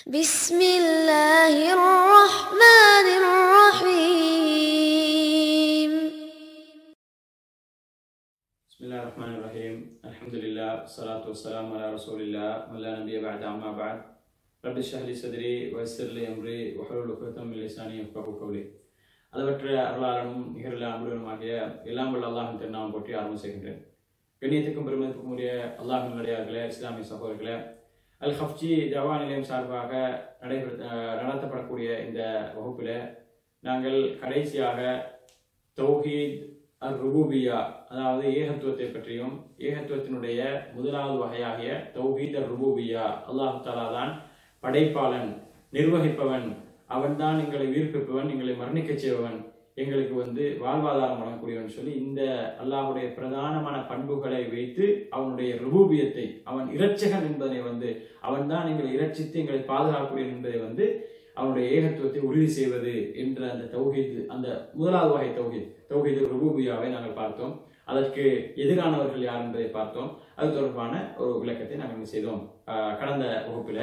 بسم الله الرحمن الرحيم بسم الله الرحمن الرحيم الحمد لله والصلاة والسلام على رسول الله ولا نبي بعد أما بعد رب اشرح لي صدري ويسر لي أمري واحلل عقدة من لساني يفقهوا قولي அளவற்ற அருளாளனும் நிகரில் அன்புடனுமாகிய எல்லாம் வல்ல அல்லாஹின் திருநாமம் போற்றி ஆரம்பம் செய்கின்றேன் கண்ணியத்துக்கும் பெருமதிக்கும் உரிய அல்லாஹின் நடிகார்களே இஸ்லாமிய சகோதரர்களே அல் ஹப்ஜி ஜவா நிலையம் சார்பாக நடைபெற அஹ் நடத்தப்படக்கூடிய இந்த வகுப்பில் நாங்கள் கடைசியாக தௌஹீத் அர் ருபூபியா அதாவது ஏகத்துவத்தை பற்றியும் ஏகத்துவத்தினுடைய முதலாவது வகையாகிய தௌஹீத் அர் ருபூபியா அல்லாஹு தாலா தான் படைப்பாளன் நிர்வகிப்பவன் அவன்தான் எங்களை உயிர்ப்பிப்பவன் எங்களை மரணிக்கச் செய்பவன் எங்களுக்கு வந்து வாழ்வாதாரம் வழங்கக்கூடியவன் சொல்லி இந்த அல்லாஹ்வுடைய பிரதானமான பண்புகளை வைத்து அவனுடைய ருபூபியத்தை அவன் இரட்சகன் என்பதை வந்து அவன்தான் எங்களை இரட்சித்து எங்களை பாதுகாக்கக்கூடியவன் என்பதை வந்து அவனுடைய ஏகத்துவத்தை உறுதி செய்வது என்ற அந்த தௌஹீத் அந்த முதலாவது வகை தௌஹீத் தௌஹீத் ருபூபியாவை நாங்கள் பார்த்தோம் அதற்கு எதிரானவர்கள் யார் என்பதை பார்த்தோம் அது தொடர்பான ஒரு விளக்கத்தை நாங்கள் இங்கு செய்தோம் ஆஹ் கடந்த வகுப்பில்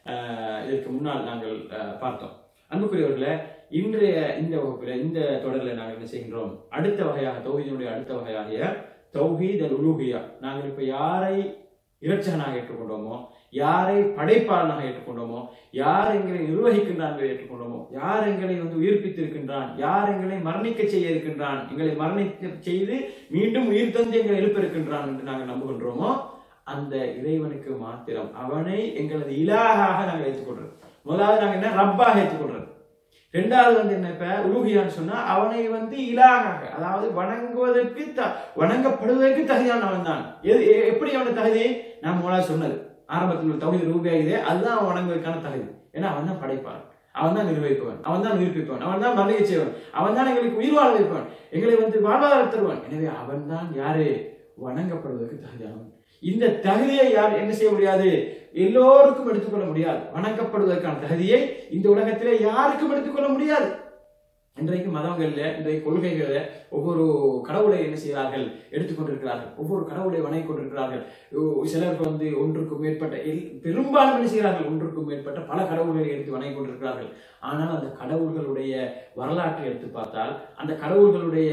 இதற்கு முன்னால் நாங்கள் ஆஹ் பார்த்தோம் அன்புக்குரியவர்களே இன்றைய இந்த வகுப்பில் இந்த தொடரில் நாங்கள் என்ன செய்கின்றோம் அடுத்த வகையாக தௌஹீதினுடைய அடுத்த வகையாகிய தௌஹீத் அல் உலூஹியா நாங்கள் இப்போ யாரை இரட்சகனாக ஏற்றுக்கொண்டோமோ யாரை படைப்பாளனாக ஏற்றுக்கொண்டோமோ யார் எங்களை நிர்வகிக்கின்றான் என்பதை ஏற்றுக்கொண்டோமோ யார் எங்களை வந்து உயிர்ப்பித்திருக்கின்றான் யார் எங்களை மரணிக்க செய்ய இருக்கின்றான் எங்களை மரணிக்க செய்து மீண்டும் உயிர் தந்து எங்களை எழுப்ப இருக்கின்றான் என்று நாங்கள் நம்புகின்றோமோ அந்த இறைவனுக்கு மாத்திரம் அவனை எங்களது இலாகாக நாங்கள் ஏற்றுக்கொள்றோம் முதலாவது நாங்கள் என்ன ரப்பாக ஏற்றுக்கொள்றோம் ரெண்டாவது வந்து என்ன இப்ப உருகியான்னு சொன்னா அவனை வந்து இலாகாக அதாவது வணங்குவதற்கு த வணங்கப்படுவதற்கு தகுதியானவன் தான் எது எ- எப்படி அவனுக்கு தகுதி நான் முதலாவது சொன்னது ஆரம்பத்தில் உள்ள தகுதி ரூபியாகுது அதுதான் அவன் வணங்குவதற்கான தகுதி ஏன்னா அவன் தான் படைப்பான் அவன் தான் நிர்வகிப்பவன் அவன் தான் உயிர்ப்பிப்பவன் அவன் தான் மரணிக்க செய்வன் அவன் தான் எங்களுக்கு உயிர் வாழ வைப்பவன் எங்களை வந்து வாழ்வாதாரம் தருவான் எனவே அவன் தான் யாரு வணங்கப்படுவதற்கு தகுதியானவன் இந்த தகுதியை யார் என்ன செய்ய முடியாது எல்லோருக்கும் எடுத்துக்கொள்ள முடியாது வணங்கப்படுவதற்கான தகுதியை இந்த உலகத்திலே யாருக்கும் எடுத்துக்கொள்ள முடியாது இன்றைக்கு மதங்கள்ல இன்றைய கொள்கைகளை ஒவ்வொரு கடவுளை என்ன செய்கிறார்கள் எடுத்துக்கொண்டிருக்கிறார்கள் ஒவ்வொரு கடவுளை வணங்கி கொண்டிருக்கிறார்கள் ஓ, சிலருக்கு வந்து ஒன்றுக்கும் மேற்பட்ட எல்- பெரும்பாலும் என்ன செய்கிறார்கள் ஒன்றுக்கும் மேற்பட்ட பல கடவுள்களை எடுத்து வணங்கி கொண்டிருக்கிறார்கள் ஆனால் அந்த கடவுள்களுடைய வரலாற்றை எடுத்து பார்த்தால் அந்த கடவுள்களுடைய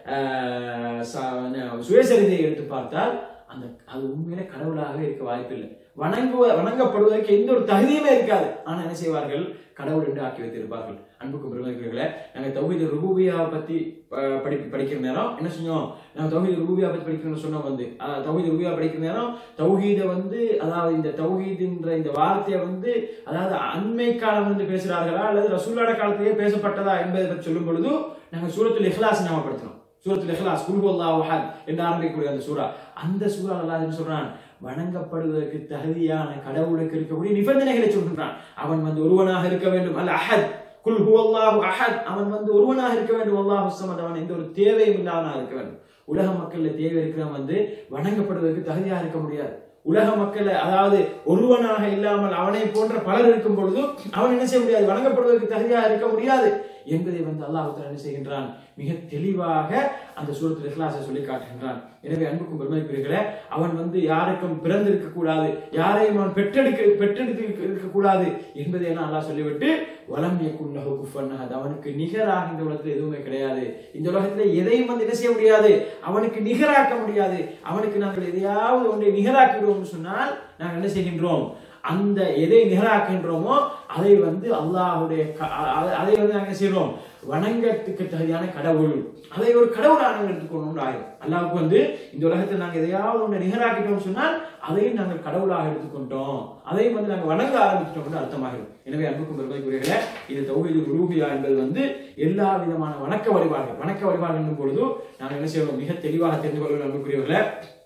ஆஹ், ச- சுயசரிதையை எடுத்து பார்த்தால் அந்த அது உண்மையிலே கடவுளாகவே இருக்க வாய்ப்பில்லை வணங்குவ வணங்கப்படுவதற்கு எந்த ஒரு தகுதியுமே இருக்காது ஆனா என்ன செய்வார்கள் கடவுள் என்று ஆக்கி வைத்திருப்பார்கள் அன்புக்கு பெருமதிக்கிறீர்களே நாங்க தௌஹீத் ருபூபியாவை பத்தி அஹ், படி படிக்கிற நேரம் என்ன செஞ்சோம் நாங்க தௌஹீத் ருபூபியா பத்தி படிக்கணும்னு சொன்னோம் வந்து அஹ், தௌஹீத் ருபூபியா படிக்கிற நேரம் தௌஹீத வந்து அதாவது இந்த தௌஹீதுன்ற இந்த வார்த்தையை வந்து அதாவது அண்மை காலம் வந்து பேசுறார்களா அல்லது ரசூல்லாட காலத்திலேயே பேசப்பட்டதா என்பதை பற்றி சொல்லும் பொழுது நாங்க சூரத்துல் இஹ்லாஸ் ஞாபகப்படுத்தினோம் சூரத்துல் இஹ்லாஸ் குல் அல்லாஹ் அஹத் என்று ஆரம்பிக்கக்கூடிய அந்த சூரா அந்த சூரா அல்லாஹ் என்ன சொல்றான் வணங்கப்படுவதற்கு தகுதியான கடவுளுக்கு இருக்கக்கூடிய நிபந்தனைகளை சொல்கின்றான் அவன் வந்து ஒருவனாக இருக்க வேண்டும் அல் அஹத் குல் ஹுவல்லாஹு அஹத் அவன் வந்து ஒருவனாக இருக்க வேண்டும் அல்லாஹு சமத் அவன் எந்த ஒரு தேவையும் இல்லாதவனாக இருக்க வேண்டும் உலக மக்கள்ல தேவை இருக்கிறவன் வந்து வணங்கப்படுவதற்கு தகுதியாக இருக்க முடியாது உலக மக்கள் அதாவது ஒருவனாக இல்லாமல் அவனை போன்ற பலர் இருக்கும் பொழுது அவன் என்ன செய்ய முடியாது வணங்கப்படுவதற்கு தகுதியாக இருக்க முடியாது என்பதை வந்து அல்லாஹ் தஆலா என்ன செய்கின்றான் மிக தெளிவாக அந்த சூரத்தில் இஹ்லாஸை சொல்லி காட்டுகின்றான் எனவே அன்புக்கும் பெருமைக்குரியர்களே அவன் வந்து யாருக்கும் பிறந்திருக்க கூடாது யாரையும் அவன் பெற்றெடுக்க பெற்றெடுத்து இருக்க கூடாது என்பதை எல்லாம் அல்லாஹ் சொல்லிவிட்டு வலம் யகுல்லஹு குஃபன் அஹத். அவனுக்கு நிகராக இந்த உலகத்தில் எதுவுமே கிடையாது இந்த உலகத்தில் எதையும் வந்து என்ன செய்ய முடியாது அவனுக்கு நிகராக்க முடியாது அவனுக்கு நாங்கள் எதையாவது ஒன்றை நிகராக்கிடுவோம்னு சொன்னால் நாங்கள் என்ன செய்கின்றோம் அந்த எதை நிகராக்கின்றோமோ அதை வந்து அல்லாஹ்வுடைய க- அ- அ- அதை வந்து நாங்கள் என்ன செய்றோம் வணங்கத்துக்கு தகுதியான கடவுள் அதை ஒரு கடவுளாக நாங்கள் எடுத்துக்கொள்ளணும் ஆயிரும் அல்லாஹ்வுக்கு வந்து இந்த உலகத்தில் நாங்கள் எதையாவது ஒன்று நிகராக்கிட்டோம்னு சொன்னால் அதையும் நாங்கள் கடவுளாக எடுத்துக்கொண்டோம் அதையும் வந்து நாங்கள் வணங்க ஆரம்பிச்சிட்டோம் அர்த்தமாகிறது எனவே அன்புக்கும் பெருமைக்குரியர்களே இது தௌஹீது உலூஹியா என்பது வந்து எல்லா விதமான வணக்க வழிபாடுகள் வணக்க வழிபாடு என்னும் பொழுது நாங்கள் என்ன செய்யணும் மிக தெளிவாக தெரிந்து கொள்ள வேண்டும் அன்புக்குரியவர்களே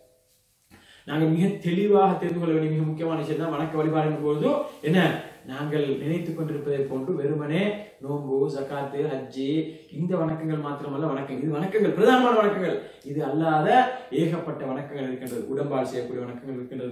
நாங்கள் மிக தெளிவாக தெரிந்து கொள்ள வேண்டிய மிக முக்கியமான விஷயம் தான் வணக்க வழிபாடு என்னும் பொழுது என்ன நாங்கள் நினைத்துக் கொண்டிருப்பதை போன்று வெறுமனே நோன்பு ஜக்காத்து ஹஜ்ஜி இந்த வணக்கங்கள் மாத்திரமல்ல வணக்கங்கள் இது வணக்கங்கள் பிரதானமான வணக்கங்கள் இது அல்லாத ஏகப்பட்ட வணக்கங்கள் இருக்கின்றது உடம்பால் செய்யக்கூடிய வணக்கங்கள் இருக்கின்றது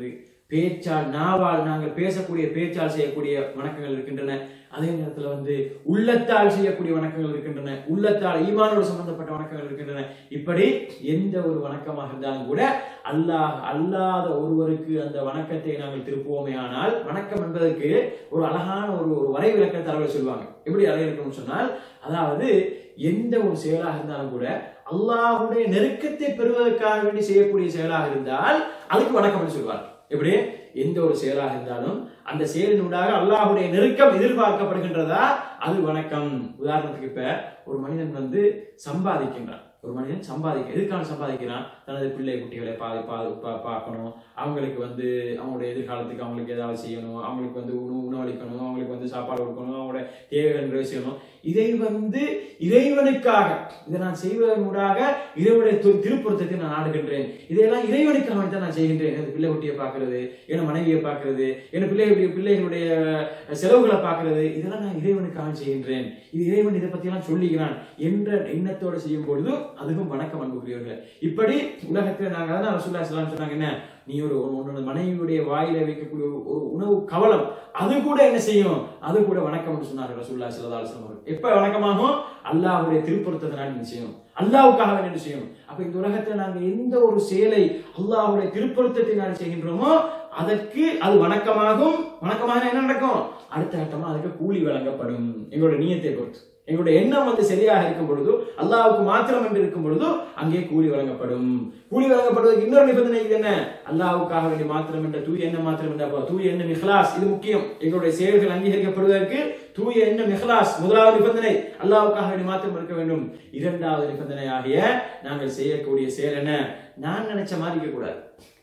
பேச்சால் நாவால் நாங்கள் பேசக்கூடிய பேச்சால் செய்யக்கூடிய வணக்கங்கள் இருக்கின்றன அதே நேரத்துல வந்து உள்ளத்தால் செய்யக்கூடிய வணக்கங்கள் இருக்கின்றன உள்ளத்தால் ஈமானோடு சம்பந்தப்பட்ட வணக்கங்கள் இருக்கின்றன இப்படி எந்த ஒரு வணக்கமாக இருந்தாலும் கூட அல்லாஹ் அல்லாத ஒருவருக்கு அந்த வணக்கத்தை நாங்கள் திருப்புவோமே ஆனால் வணக்கம் என்பதற்கு ஒரு அழகான ஒரு ஒரு வரை விளக்க தரவை சொல்லுவாங்க எப்படி அழைக்கணும்னு சொன்னால் அதாவது எந்த ஒரு செயலாக இருந்தாலும் கூட அல்லாஹ்வுடைய நெருக்கத்தை பெறுவதற்காக வேண்டி செய்யக்கூடிய செயலாக இருந்தால் அதுக்கு வணக்கம்னு சொல்லுவாங்க எப்படி எந்த ஒரு செயலாக இருந்தாலும் அந்த செயலினூடாக அல்லாஹ்வுடைய நெருக்கம் எதிர்பார்க்கப்படுகின்றதா அது வணக்கம் உதாரணத்துக்கு இப்ப ஒரு மனிதன் வந்து சம்பாதிக்கின்றான் ஒரு மனிதன் சம்பாதிக்க எதுக்காக சம்பாதிக்கிறான் தனது பிள்ளை குட்டிகளை பா பா பா- பார்க்கணும் அவங்களுக்கு வந்து அவங்களுடைய எதிர்காலத்துக்கு அவங்களுக்கு ஏதாவது செய்யணும் அவங்களுக்கு வந்து உணவு உணவளிக்கணும் அவங்களுக்கு வந்து சாப்பாடு கொடுக்கணும் அவங்களோட தேவைகள் நிறைவு செய்யணும் இதை வந்து இறைவனுக்காக இதை நான் செய்வதன் மூடாக இறைவனுடைய தி- திருப்பொருத்தத்தை நான் நாடுகின்றேன் இதையெல்லாம் இறைவனுக்காக தான் நான் செய்கின்றேன் எனது பிள்ளை குட்டியை பார்க்கிறது என் மனைவியை பார்க்கிறது என் பிள்ளைகளுடைய பிள்ளைகளுடைய செலவுகளை பார்க்கிறது இதெல்லாம் நான் இறைவனுக்காக செய்கின்றேன் இது இறைவன் இதை பத்தி எல்லாம் சொல்லிக்கிறான் என்ற எண்ணத்தோட செய்யும் பொழுது அதுவும் வணக்கம் அன்புக்குரியவர்கள் இப்படி உலகத்துல நாங்க அதான் ரசூல்லா ஸல்லல்லாஹு சொன்னாங்க என்ன நீ ஒரு உன்னோட மனைவியுடைய வாயில வைக்கக்கூடிய ஒரு- ஒரு உணவு கவலம் அது கூட என்ன செய்யும் அது கூட வணக்கம்னு சொன்னார் ரசூல்லா ஸல்லல்லாஹு அலைஹி வஸல்லம் அவர்கள். எப்ப வணக்கமாகும் அல்லாஹ்வுடைய திருப்பொருத்தத்தினால் நீ செய்யணும் அல்லாஹ்வுக்காக வேண்டி செய்யணும் அப்ப இந்த உலகத்துல நாங்க எந்த ஒரு செயலை அல்லாஹ்வுடைய திருப்பொருத்தத்தை நான் செய்கின்றோமோ அதற்கு அது வணக்கமாகும் வணக்கமாக என்ன நடக்கும் அடுத்த கட்டமா அதுக்கு கூலி வழங்கப்படும் எங்களோட நியத்தை பொறுத்து எங்களுடைய எண்ணம் வந்து சரியாக இருக்கும் பொழுது அல்லாஹ்வுக்கு மாத்திரம் என்று இருக்கும் பொழுது அங்கே கூலி வழங்கப்படும் கூலி வழங்கப்படுவதற்கு இன்னொரு நிபந்தனை இது என்ன அல்லாஹ்வுக்காக வேண்டி மாத்திரம் என்ற தூய எண்ணம் மாத்திரம் என்ற அப்ப தூய எண்ணம் இஹ்லாஸ் இது முக்கியம் எங்களுடைய செயல்கள் அங்கீகரிக்கப்படுவதற்கு தூய எண்ணம் இஹ்லாஸ் முதலாவது நிபந்தனை அல்லாஹ்வுக்காக வேண்டி மாத்திரம் இருக்க வேண்டும் இரண்டாவது நிபந்தனை ஆகிய நாங்கள் செய்யக்கூடிய செயல் என்ன நான் நினைச்ச மாதிரி இருக்கக்கூடாது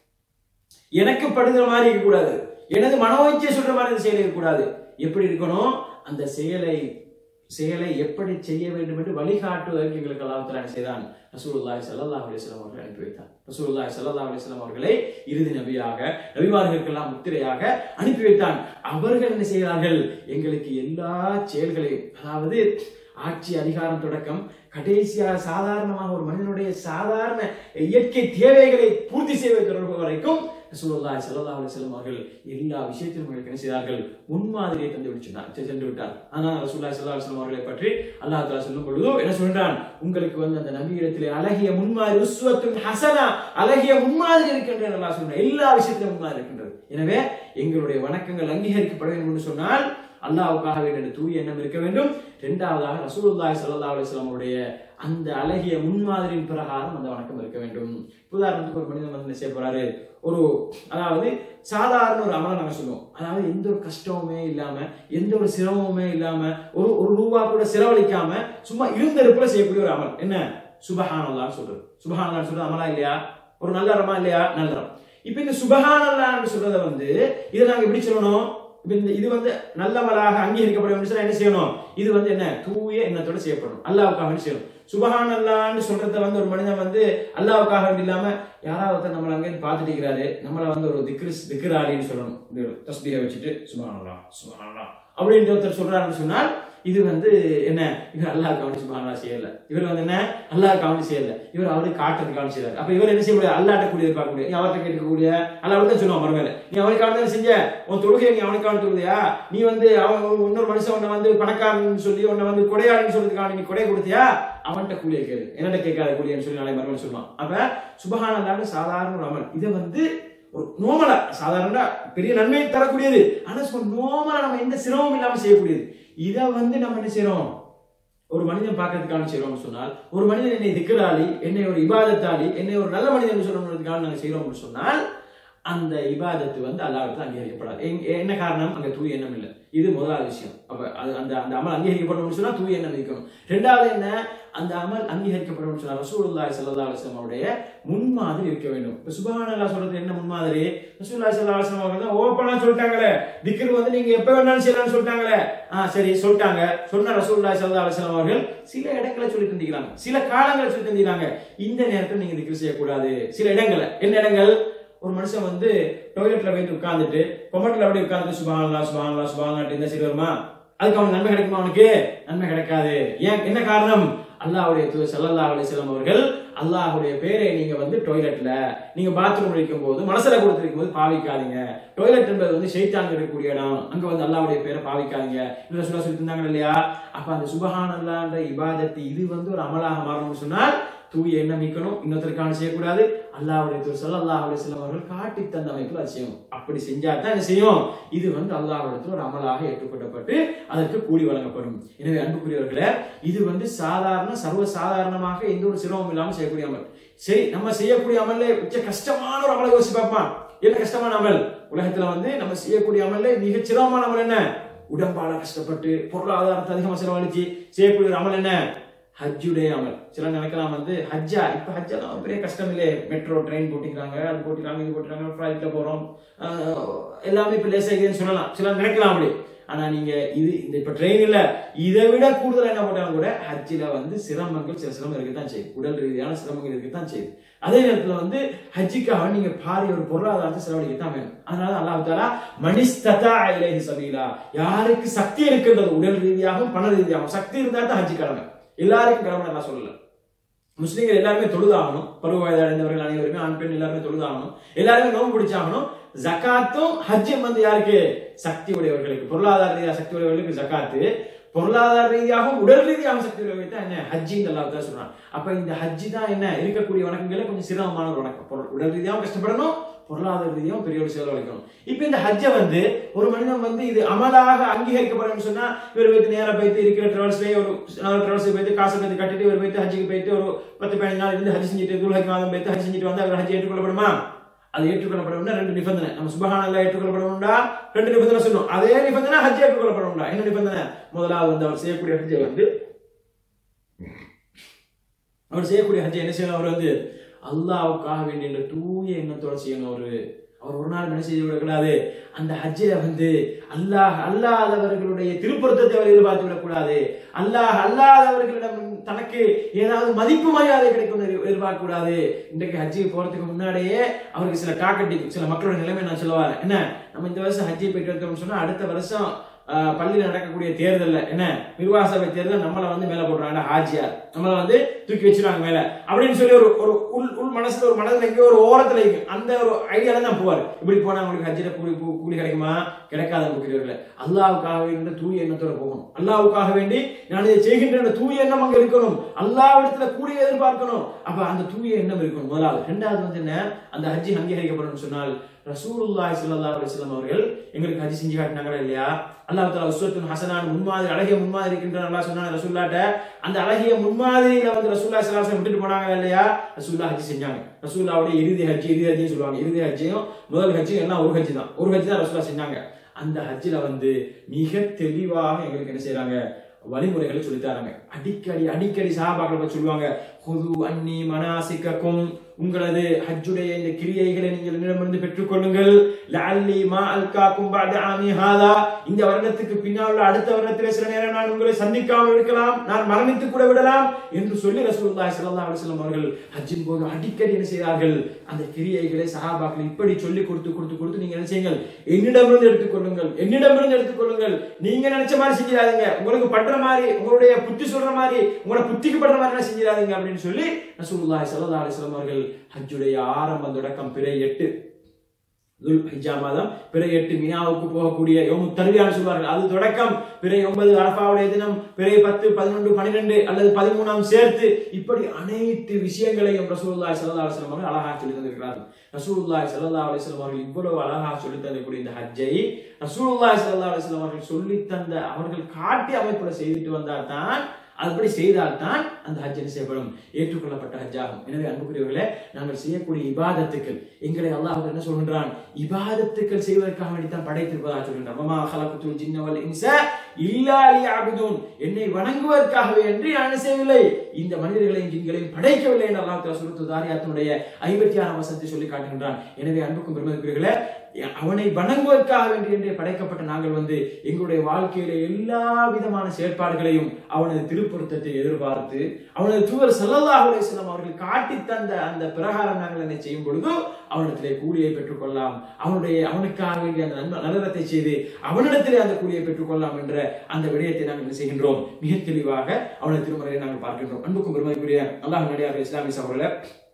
எனக்கு படுகிற மாதிரி இருக்கக்கூடாது எனது மனோச்சை சொல்ற மாதிரி அந்த செயல் இருக்கக்கூடாது எப்படி இருக்கணும் அந்த செயலை செயலை எப்படி செய்ய வேண்டும் என்று வழிகாட்டுவதற்கு எங்களுக்கு அல்லாஹ் தஆலா என்ன செய்தான் ரசூலுல்லாஹி ஸல்லல்லாஹு அலைஹி வஸல்லம் அவர்களை அனுப்பி வைத்தார் ரசூலுல்லாஹி ஸல்லல்லாஹு அலைஹி வஸல்லம் அவர்களை இறுதி நபியாக நபிமார்களுக்கெல்லாம் முத்திரையாக அனுப்பி வைத்தான் அவர்கள் என்ன செய்கிறார்கள் எங்களுக்கு எல்லா செயல்களையும் அதாவது ஆட்சி அதிகாரம் தொடக்கம் கடைசியாக சாதாரணமாக ஒரு மனிதனுடைய சாதாரண இயற்கை தேவைகளை பூர்த்தி செய்வது தொடர்பு வரைக்கும் ரசூலுல்லாஹி ஸல்லல்லாஹு அலைஹி வஸல்லம் அவர்கள் எல்லா விஷயத்திலும் எங்களுக்கு என்ன செய்தார்கள் முன்மாதிரியை தந்து விடுச்சினார் சென்று விட்டார் ஆனால் ரசூலுல்லாஹி ஸல்லல்லாஹு அலைஹி வஸல்லம் அவர்களை பற்றி அல்லாஹ் தஆலா சொல்லும் பொழுது என்ன சொல்றான் உங்களுக்கு வந்து அந்த நபியிடத்திலே அழகிய முன்மாதிரி உஸ்வத்துன் ஹசனா அழகிய முன்மாதிரி இருக்கின்ற அல்லாஹ் சொல்றான் எல்லா விஷயத்திலும் முன்மாதிரி இருக்கின்றது எனவே எங்களுடைய வணக்கங்கள் அங்கீகரிக்கப்பட வேண்டும் என்று சொன்னால் அல்லாஹ்வுக்காக வேண்டிய தூய எண்ணம் இருக்க வேண்டும் இரண்டாவதாக ரசூலுல்லாஹி ஸல்லல்லாஹு அலைஹி வஸல்லம் அவருடைய அந்த அழகிய முன்மாதிரியின் பிரகாரம் அந்த வணக்கம் இருக்க வேண்டும் உதாரணத்துக்கு ஒரு மனிதன் வந்து என்ன செய்ய போறாரு ஒரு அதாவது சாதாரண ஒரு அமலை நாங்க சொல்லுவோம் அதாவது எந்த ஒரு கஷ்டமுமே இல்லாம எந்த ஒரு சிரமமுமே இல்லாம ஒரு ஒரு ரூபா கூட செலவழிக்காம சும்மா இருந்தெடுப்புல செய்யக்கூடிய ஒரு அமல் என்ன சுபஹானல்லான்னு சொல்றது சுபஹானல்லான்னு சொல்றது அமலா இல்லையா ஒரு நல்ல அறமா இல்லையா நல்ல அறம் இப்ப இந்த சுபஹானல்லான்னு சொல்றத வந்து இதை நாங்க எப்படி சொல்லணும் இப்ப இந்த இது வந்து நல்லமலாக அங்கீகரிக்கப்படும் என்று சொன்னா என்ன செய்யணும் இது வந்து என்ன தூய எண்ணத்தோட செய்யப்படும் அல்லாவுக்காக வேண்டி செய்யணும் சுபஹான் அல்லான்னு சொல்றத வந்து ஒரு மனிதன் வந்து அல்லாவுக்காக வேண்டி இல்லாம யாராவது ஒருத்தர் நம்மள அங்கே பாத்துட்டு இருக்கிறாரு நம்மள வந்து ஒரு திக்ரு திக்ராலின்னு சொல்லணும் இந்த தஸ்பீரை வச்சுட்டு சுபஹான் அல்லா சுபஹான் அல்லா அப்படின்னு ஒருத்தர் சொல்றாருன்னு சொன்னால் இது வந்து என்ன இவர் அல்லாஹ் கவனிச்சு சுபஹான் அல்லா செய்யல இவர் வந்து என்ன அல்லாஹ் கவனிச்சு செய்யல இவர் அவருக்கு காட்டுறது கவனிச்சு செய்யறாரு அப்ப இவர் என்ன செய்ய முடியாது அல்லாட்ட கூடிய பார்க்க முடியாது நீ அவர்கிட்ட கேட்கக்கூடிய அல்லாஹ் தான் சொல்லுவான் மறுமையில நீ அவனுக்காக தானே செஞ்ச உன் தொழுகை நீ அவனுக்காக தொழுதியா நீ வந்து அவன் இன்னொரு மனுஷன் உன்னை வந்து பணக்காரன் சொல்லி உன்னை வந்து கொடையாளின்னு சொல்றதுக்காக நீ கொடை கொடுத்தியா அவன்கிட்ட கூலியை கேளு என்னட்ட கேட்காத கூலியன்னு சொல்லி நாளை மறுமையில சொல்லுவான் அப்ப சுபஹான் அல்லாஹ் சாதாரண ஒரு அமல் இதை வந்து ஒரு நோமலா சாதாரண பெரிய நன்மை தரக்கூடியது ஆனா சும்மா நோமலா நம்ம எந்த சிரமமும் இல்லாம செய்யக்கூடியது இதை வந்து நம்ம என்ன செய்யறோம் ஒரு மனிதன் பார்க்கறதுக்கான செய்யறோம்னு சொன்னால் ஒரு மனிதன் என்னை திக்கராளி என்னை ஒரு இபாதத்தாளி என்னை ஒரு நல்ல மனிதன் சொல்லணுன்றதுக்காக நாங்கள் செய்யறோம்னு சொன்னால் அந்த இபாதத்து வந்து அல்லாஹ்வுக்கு அங்கீகரிக்கப்படாது எங்க- என்ன காரணம் அங்க தூய எண்ணம் இல்லை இது முதலாவது விஷயம் அப்ப அது அந்த அந்த அமல் அங்கீகரிக்கப்படணும்னு சொன்னா தூய எண்ணம் இருக்கணும் ரெண்டாவது என்ன அந்த அமல் அங்கீகரிக்கப்படணும்னு சொன்னா ரசூலுல்லாஹி ஸல்லல்லாஹு அலைஹி வஸல்லம் அவருடைய முன்மாதிரி இருக்க வேண்டும் இப்ப சுபஹானல்லாஹ் சொல்றது என்ன முன்மாதிரி ரசூலுல்லாஹி ஸல்லல்லாஹு அலைஹி வஸல்லம் அவர்கள் ஓப்பனா சொல்லிட்டாங்களே திக்ர் வந்து நீங்க எப்ப வேணாலும் செய்யலாம்னு சொல்லிட்டாங்களே ஆ சரி சொல்லிட்டாங்க சொன்ன ரசூலுல்லாஹி ஸல்லல்லாஹு அலைஹி வஸல்லம் அவர்கள் சில இடங்களை சொல்லி தந்திக்கிறாங்க சில காலங்களை சொல்லி தந்திக்கிறாங்க இந்த நேரத்தில் நீங்க திக்ர் செய்யக்கூடாது சில இடங்களை என்ன இடங்கள் ஒரு மனுஷன் வந்து டாய்லெட்ல போயிட்டு உட்கார்ந்துட்டு கொமட்டில் அப்படியே உட்கார்ந்து சுபானலா சுபானலா சுபானலா என்ன சரி வருமா அதுக்கு அவனுக்கு நன்மை கிடைக்குமா அவனுக்கு நன்மை கிடைக்காது ஏன் என்ன காரணம் அல்லாஹ்வுடைய தூதர் ஸல்லல்லாஹு அலைஹி வஸல்லம் அவர்கள் அல்லாஹ்வுடைய பேரை நீங்க வந்து டாய்லெட்ல நீங்க பாத்ரூம் இருக்கும் போது மனசுல கொடுத்திருக்கும் போது பாவிக்காதீங்க டாய்லெட் என்பது வந்து ஷைத்தான் இருக்கக்கூடிய இடம் அங்க வந்து அல்லாஹ்வுடைய பேரை பாவிக்காதீங்க இல்ல சொல்ல சொல்லி இருந்தாங்க இல்லையா அப்ப அந்த சுபஹானல்லான்ற இபாதத்து இது வந்து ஒரு அமலாக மாறணும்னு சொன்னால் தூய எண்ணம் மிக்கணும் இன்னொருத்தருக்கான செய்யக்கூடாது அல்லாஹ்வுடைய தூர் சல்லல்லாஹு அலைஹி வஸல்லம் அவர்கள் காட்டி தந்த அமைப்பில் அது செய்யணும் அப்படி செஞ்சா தான் என்ன செய்யும் இது வந்து அல்லாஹ்விடத்தில் ஒரு அமலாக ஏற்றுக்கொள்ளப்பட்டு அதற்கு கூலி வழங்கப்படும் எனவே அன்புக்குரியவர்களே இது வந்து சாதாரண சர்வ சாதாரணமாக எந்த ஒரு சிரமம் இல்லாமல் செய்யக்கூடிய அமல் சரி நம்ம செய்யக்கூடிய அமல்ல உச்ச கஷ்டமான ஒரு அமலை யோசிச்சு பார்ப்பான் என்ன கஷ்டமான அமல் உலகத்துல வந்து நம்ம செய்யக்கூடிய அமல்ல மிகச் சிரமமான அமல் என்ன உடம்பால கஷ்டப்பட்டு பொருளாதாரத்தை அதிகமாக செலவழிச்சு செய்யக்கூடிய ஒரு அமல் என்ன ஹஜ்ஜுடைய அமல் சில நினைக்கலாம் வந்து ஹஜ்ஜா இப்ப ஹஜ்ஜெல்லாம் பெரிய கஷ்டம் இல்லையே மெட்ரோ ட்ரெயின் போட்டிக்கிறாங்க அது போட்டிக்கிறாங்க இது போட்டிக்கிறாங்க ஃபிளைட்ல போறோம் ஆஹ் எல்லாமே இப்ப லேசாகுதுன்னு சொல்லலாம் சிலர் நினைக்கலாம் அப்படி ஆனா நீங்க இது இந்த இப்ப ட்ரெயின் இல்ல இதை விட கூடுதலா என்ன போட்டாலும் கூட ஹஜ்ஜில வந்து சிரமங்கள் சில சிரமம் இருக்கத்தான் செய்யுது உடல் ரீதியான சிரமங்கள் இருக்கத்தான் செய்யுது அதே நேரத்துல வந்து ஹஜ்ஜிக்காக நீங்க பாரிய ஒரு பொருளாதாரத்தை செலவழிக்கத்தான் வேணும் அதனால அல்லாஹ் தாலா மனிஸ்ததா இலைஹி சபீலா யாருக்கு சக்தி இருக்கின்றது உடல் ரீதியாகவும் பண ரீதியாகவும் சக்தி இருந்தா தான் ஹஜ்ஜி கிழமை எல்லாருக்கும் கிழமை நான் சொல்லல முஸ்லீம்கள் எல்லாருமே தொழுதாகணும் பருவ வயது அடைந்தவர்கள் அனைவருமே ஆண் பெண் எல்லாருமே தொழுதாகணும் எல்லாருமே நோன்பு பிடிச்சாகணும் ஜகாத்தும் ஹஜ்ஜும் வந்து யாருக்கு சக்தி உடையவர்களுக்கு பொருளாதார ரீதியாக சக்தி உடையவர்களுக்கு ஜகாத்து பொருளாதார ரீதியாகவும் உடல் ரீதியாகவும் சக்தி உடையவர்கள் தான் என்ன ஹஜ்ஜின்னு அல்லாஹ் தான் சொல்றான் அப்ப இந்த ஹஜ்ஜி தான் என்ன இருக்கக்கூடிய வணக்கங்களே கொஞ்சம் சிரமமான ஒரு வணக்கம் பொருள் உடல் ரீதியாகவும் கஷ்டப்படணும் பொருளாதார ரீதியாகவும் பெரிய ஒரு செலவழிக்கணும் இப்ப இந்த ஹஜ்ஜை வந்து ஒரு மனிதன் வந்து இது அமலாக அங்கீகரிக்கப்படும் சொன்னா இவர் போயிட்டு நேரா போயிட்டு இருக்கிற டிராவல்ஸ்லயே ஒரு டிராவல்ஸ் போயிட்டு காசு போயிட்டு கட்டிட்டு இவர் போயிட்டு ஹஜ்ஜுக்கு போயிட்டு ஒரு பத்து பதினஞ்சு நாள் இருந்து ஹஜ் செஞ்சுட்டு துல்ஹஜ் மாதம் போயிட்டு ஹஜ் செஞ்சுட்டு வந்து அவர் ஹஜ் ஏற்றுக்கொள்ளப்படுமா அது ஏற்றுக்கொள்ளப்படணும்னா ரெண்டு நிபந்தனை நம்ம சுபஹானல்லா ஏற்றுக்கொள்ளப்படணும்டா ரெண்டு நிபந்தனை சொன்னோம் அதே நிபந்தனை ஹஜ் ஏற்றுக்கொள்ளப்படணும்டா என்ன நிபந்தனை முதலாவது வந்து அவர் செய்யக்கூடிய ஹஜ்ஜை வந்து அவர் செய்யக்கூடிய ஹஜ்ஜை என்ன செய்யணும் அவர் வந்து அல்லாவுக்காக வேண்டிய இந்த தூய எண்ணத்தோட செய்யணும் அவரு அவர் ஒரு நாள் என்ன செய்ய விடக்கூடாது அந்த ஹஜ்ஜில வந்து அல்லாஹ் அல்லாதவர்களுடைய திருப்பொருத்தத்தை அவர் எதிர்பார்த்து விடக்கூடாது அல்லாஹ் அல்லாதவர்களிடம் தனக்கு ஏதாவது மதிப்பு மரியாதை கிடைக்கும் எதிர்பார்க்க கூடாது இன்றைக்கு ஹஜ்ஜிக்கு போறதுக்கு முன்னாடியே அவருக்கு சில டாக்கெட் சில மக்களோட நிலைமை நான் சொல்லுவார் என்ன நம்ம இந்த வருஷம் ஹஜ்ஜி போயிட்டு வந்தோம்னு சொன்னா அடுத்த வருஷம் ஆஹ், பள்ளியில நடக்கக்கூடிய தேர்தல்ல என்ன நிர்வாக சபை தேர்தல் நம்மளை வந்து மேல போடுறாங்க ஹாஜியார் நம்மளை வந்து தூக்கி வச்சிருவாங்க மேல அப்படின்னு சொல்லி ஒரு ஒரு உள் உள் மனசுல ஒரு மனதுல எங்கேயோ ஒரு ஓரத்துல இருக்கு அந்த ஒரு ஐடியால தான் போவார் இப்படி போனா உங்களுக்கு ஹஜ்ஜில கூலி கூ- கூலி கிடைக்குமா கிடைக்காத முக்கியவர்களே அல்லாவுக்காக வேண்டி தூய எண்ணத்தோட போகணும் அல்லாவுக்காக வேண்டி நான் இதை செய்கின்ற அந்த தூய எண்ணம் அங்க இருக்கணும் அல்லாவிடத்துல கூலியை எதிர்பார்க்கணும் அப்ப அந்த தூய எண்ணம் இருக்கணும் முதலாவது ரெண்டாவது வந்து என்ன அந்த ஹஜ்ஜி அங்கீகரிக்கப்படும் சொன்னால் ரசூலுல்லாஹி ஸல்லல்லாஹு அலைஹி வஸல்லம் அவர்கள் எங்களுக்கு ஹஜ் செஞ்சு காட்டினாங்களா இல்லையா அல்லாஹ் தஆலா உஸ்வத்துன் ஹசனான் முன்மாதிரி அழகிய முன்மாதிரி இருக்கின்ற அல்லாஹ் சொன்னாங்க ரசூல்லாட்ட அந்த அழகிய முன்மாதிரியில வந்து ரசூல்லா ஸல்லல்லாஹு அலைஹி வஸல்லம் விட்டுட்டு போனாங்க இல்லையா ரசூல்லா ஹஜ் செஞ்சாங்க ரசூல்லாவுடைய இறுதி ஹஜ் இறுதி ஹஜ்ஜி சொல்லுவாங்க இறுதி ஹஜ்ஜையும் முதல் ஹஜ்ஜும் எல்லாம் ஒரு ஹஜ் தான் ஒரு ஹஜ் தான் ரசூல்லா செஞ்சாங்க அந்த ஹஜ்ஜில வந்து மிக தெளிவாக எங்களுக்கு என்ன செய்றாங்க வழிமுறைகளை சொல்லித் தராங்க அடிக்கடி அடிக்கடி சஹாபாக்கள் போய் சொல்லுவாங்க ஹுது அன்னி மனாசிக்கக்கும் உங்களது ஹஜ்ஜுடைய இந்த கிரியைகளை நீங்கள் என்னிடமிருந்து பெற்றுக்கொள்ளுங்கள் லஅல்லி மா அல்காக்கும் பஅத ஆமி ஹாதா இந்த வருடத்துக்கு பின்னால் உள்ள அடுத்த வருடத்திலே சில நேரம் நான் உங்களை சந்திக்காமல் இருக்கலாம் நான் மரணித்து கூட விடலாம் என்று சொல்லி ரசூலுல்லாஹி ஸல்லல்லாஹு அலைஹி வஸல்லம் அவர்கள் ஹஜ்ஜின் போது அடிக்கடி என்ன செய்தார்கள் அந்த கிரியைகளை சஹாபாக்கள் இப்படி சொல்லி கொடுத்து கொடுத்து கொடுத்து நீங்க என்ன செய்யுங்கள் என்னிடமிருந்து எடுத்துக்கொள்ளுங்கள் என்னிடமிருந்து எடுத்துக்கொள்ளுங்கள் நீங்க நினைச்ச மாதிரி செஞ்சிடாதீங்க உங்களுக்கு பண்ற மாதிரி உங்களுடைய புத்தி சொல்ற மாதிரி உங்களோட புத்திக்கு பண்ற மாதிரி எல்லாம் செஞ்சிடாதீங்க அப்படின்னு சொல்லி ரசூலுல்லாஹி ஸல்லல்லாஹு அலைஹி வஸல்லம் அவர்கள் ஹஜ்ஜுடைய ஆரம்ப தொடக்கம் பிறை எட்டு துல் ஹிஜ்ஜா மாதம் பிறை எட்டு மினாவுக்கு போகக்கூடிய யோமு தருவியான்னு சொல்வார்கள் அது தொடக்கம் பிறை ஒன்பது அரபாவுடைய தினம் பிறை பத்து பதினொன்று பன்னிரெண்டு அல்லது பதிமூணாம் சேர்த்து இப்படி அனைத்து விஷயங்களையும் ரசூலுல்லாஹி ஸல்லல்லாஹு அலைஹி வஸல்லம் அவர்கள் அழகாக சொல்லி தந்திருக்கிறார்கள் ரசூலுல்லாஹி ஸல்லல்லாஹு அலைஹி வஸல்லம் அவர்கள் இவ்வளவு அழகாக சொல்லி தந்தக்கூடிய இந்த ஹஜ்ஜை ரசூலுல்லாஹி ஸல்லல்லாஹு அலைஹி வஸல்லம் அவர்கள் சொல்லி தந்த அவர்கள் காட்டி அமைப்புல செய்துட்டு வந்தால் தான் அதுபடி செய்தால்தான் அந்த ஹஜ் என்ன செய்யப்படும் ஏற்றுக்கொள்ளப்பட்ட ஹஜ் ஆகும் எனவே அன்புக்குரியவர்களே நாங்கள் செய்யக்கூடிய இபாதத்துக்கள் எங்களை அல்லாஹ் என்ன சொல்கின்றான் இபாதத்துக்கள் செய்வதற்காக வேண்டி தான் படைத்திருப்பதாக சொல்கின்றான் மமா ஹலகுத்துல் ஜின்ன வல் இன்ச இல்லா லியஅபுதுன் என்னை வணங்குவதற்காகவே என்று நான் என்ன செய்யவில்லை இந்த மனிதர்களையும் ஜின்களையும் படைக்கவில்லை என்று அல்லாஹ் தஆலா சூரத்து தாரியாத்தினுடைய 56 வசனத்தை சொல்லி காட்டுகின்றான் எனவே அன்புக்கும் பெருமதிக்குரியவர்களே அவனை வணங்குவதற்காக வேண்டி என்றே படைக்கப்பட்ட நாங்கள் வந்து எங்களுடைய வாழ்க்கையில எல்லா விதமான செயற்பாடுகளையும் அவனது திருப்பொருத்தத்தை எதிர்பார்த்து அவனது தூதர் ஸல்லல்லாஹு அலைஹி வஸல்லம் அவர்கள் காட்டி தந்த அந்த பிரகாரம் நாங்கள் என்ன செய்யும் பொழுது அவனிடத்திலே கூலியை பெற்றுக்கொள்ளலாம் அவனுடைய அவனுக்காக வேண்டிய அந்த நன்ம நல்லறத்தை செய்து அவனிடத்திலே அந்த கூலியை பெற்றுக்கொள்ளலாம் என்ற அந்த விடயத்தை நாம் என்ன செய்கின்றோம் மிக தெளிவாக அவனது திருமறையை நாங்கள் பார்க்கின்றோம் அன்புக்கும் பெருமதிக்குரிய அல்லாஹ் நடிகார் இஸ்லாமிய சகோதரர்களே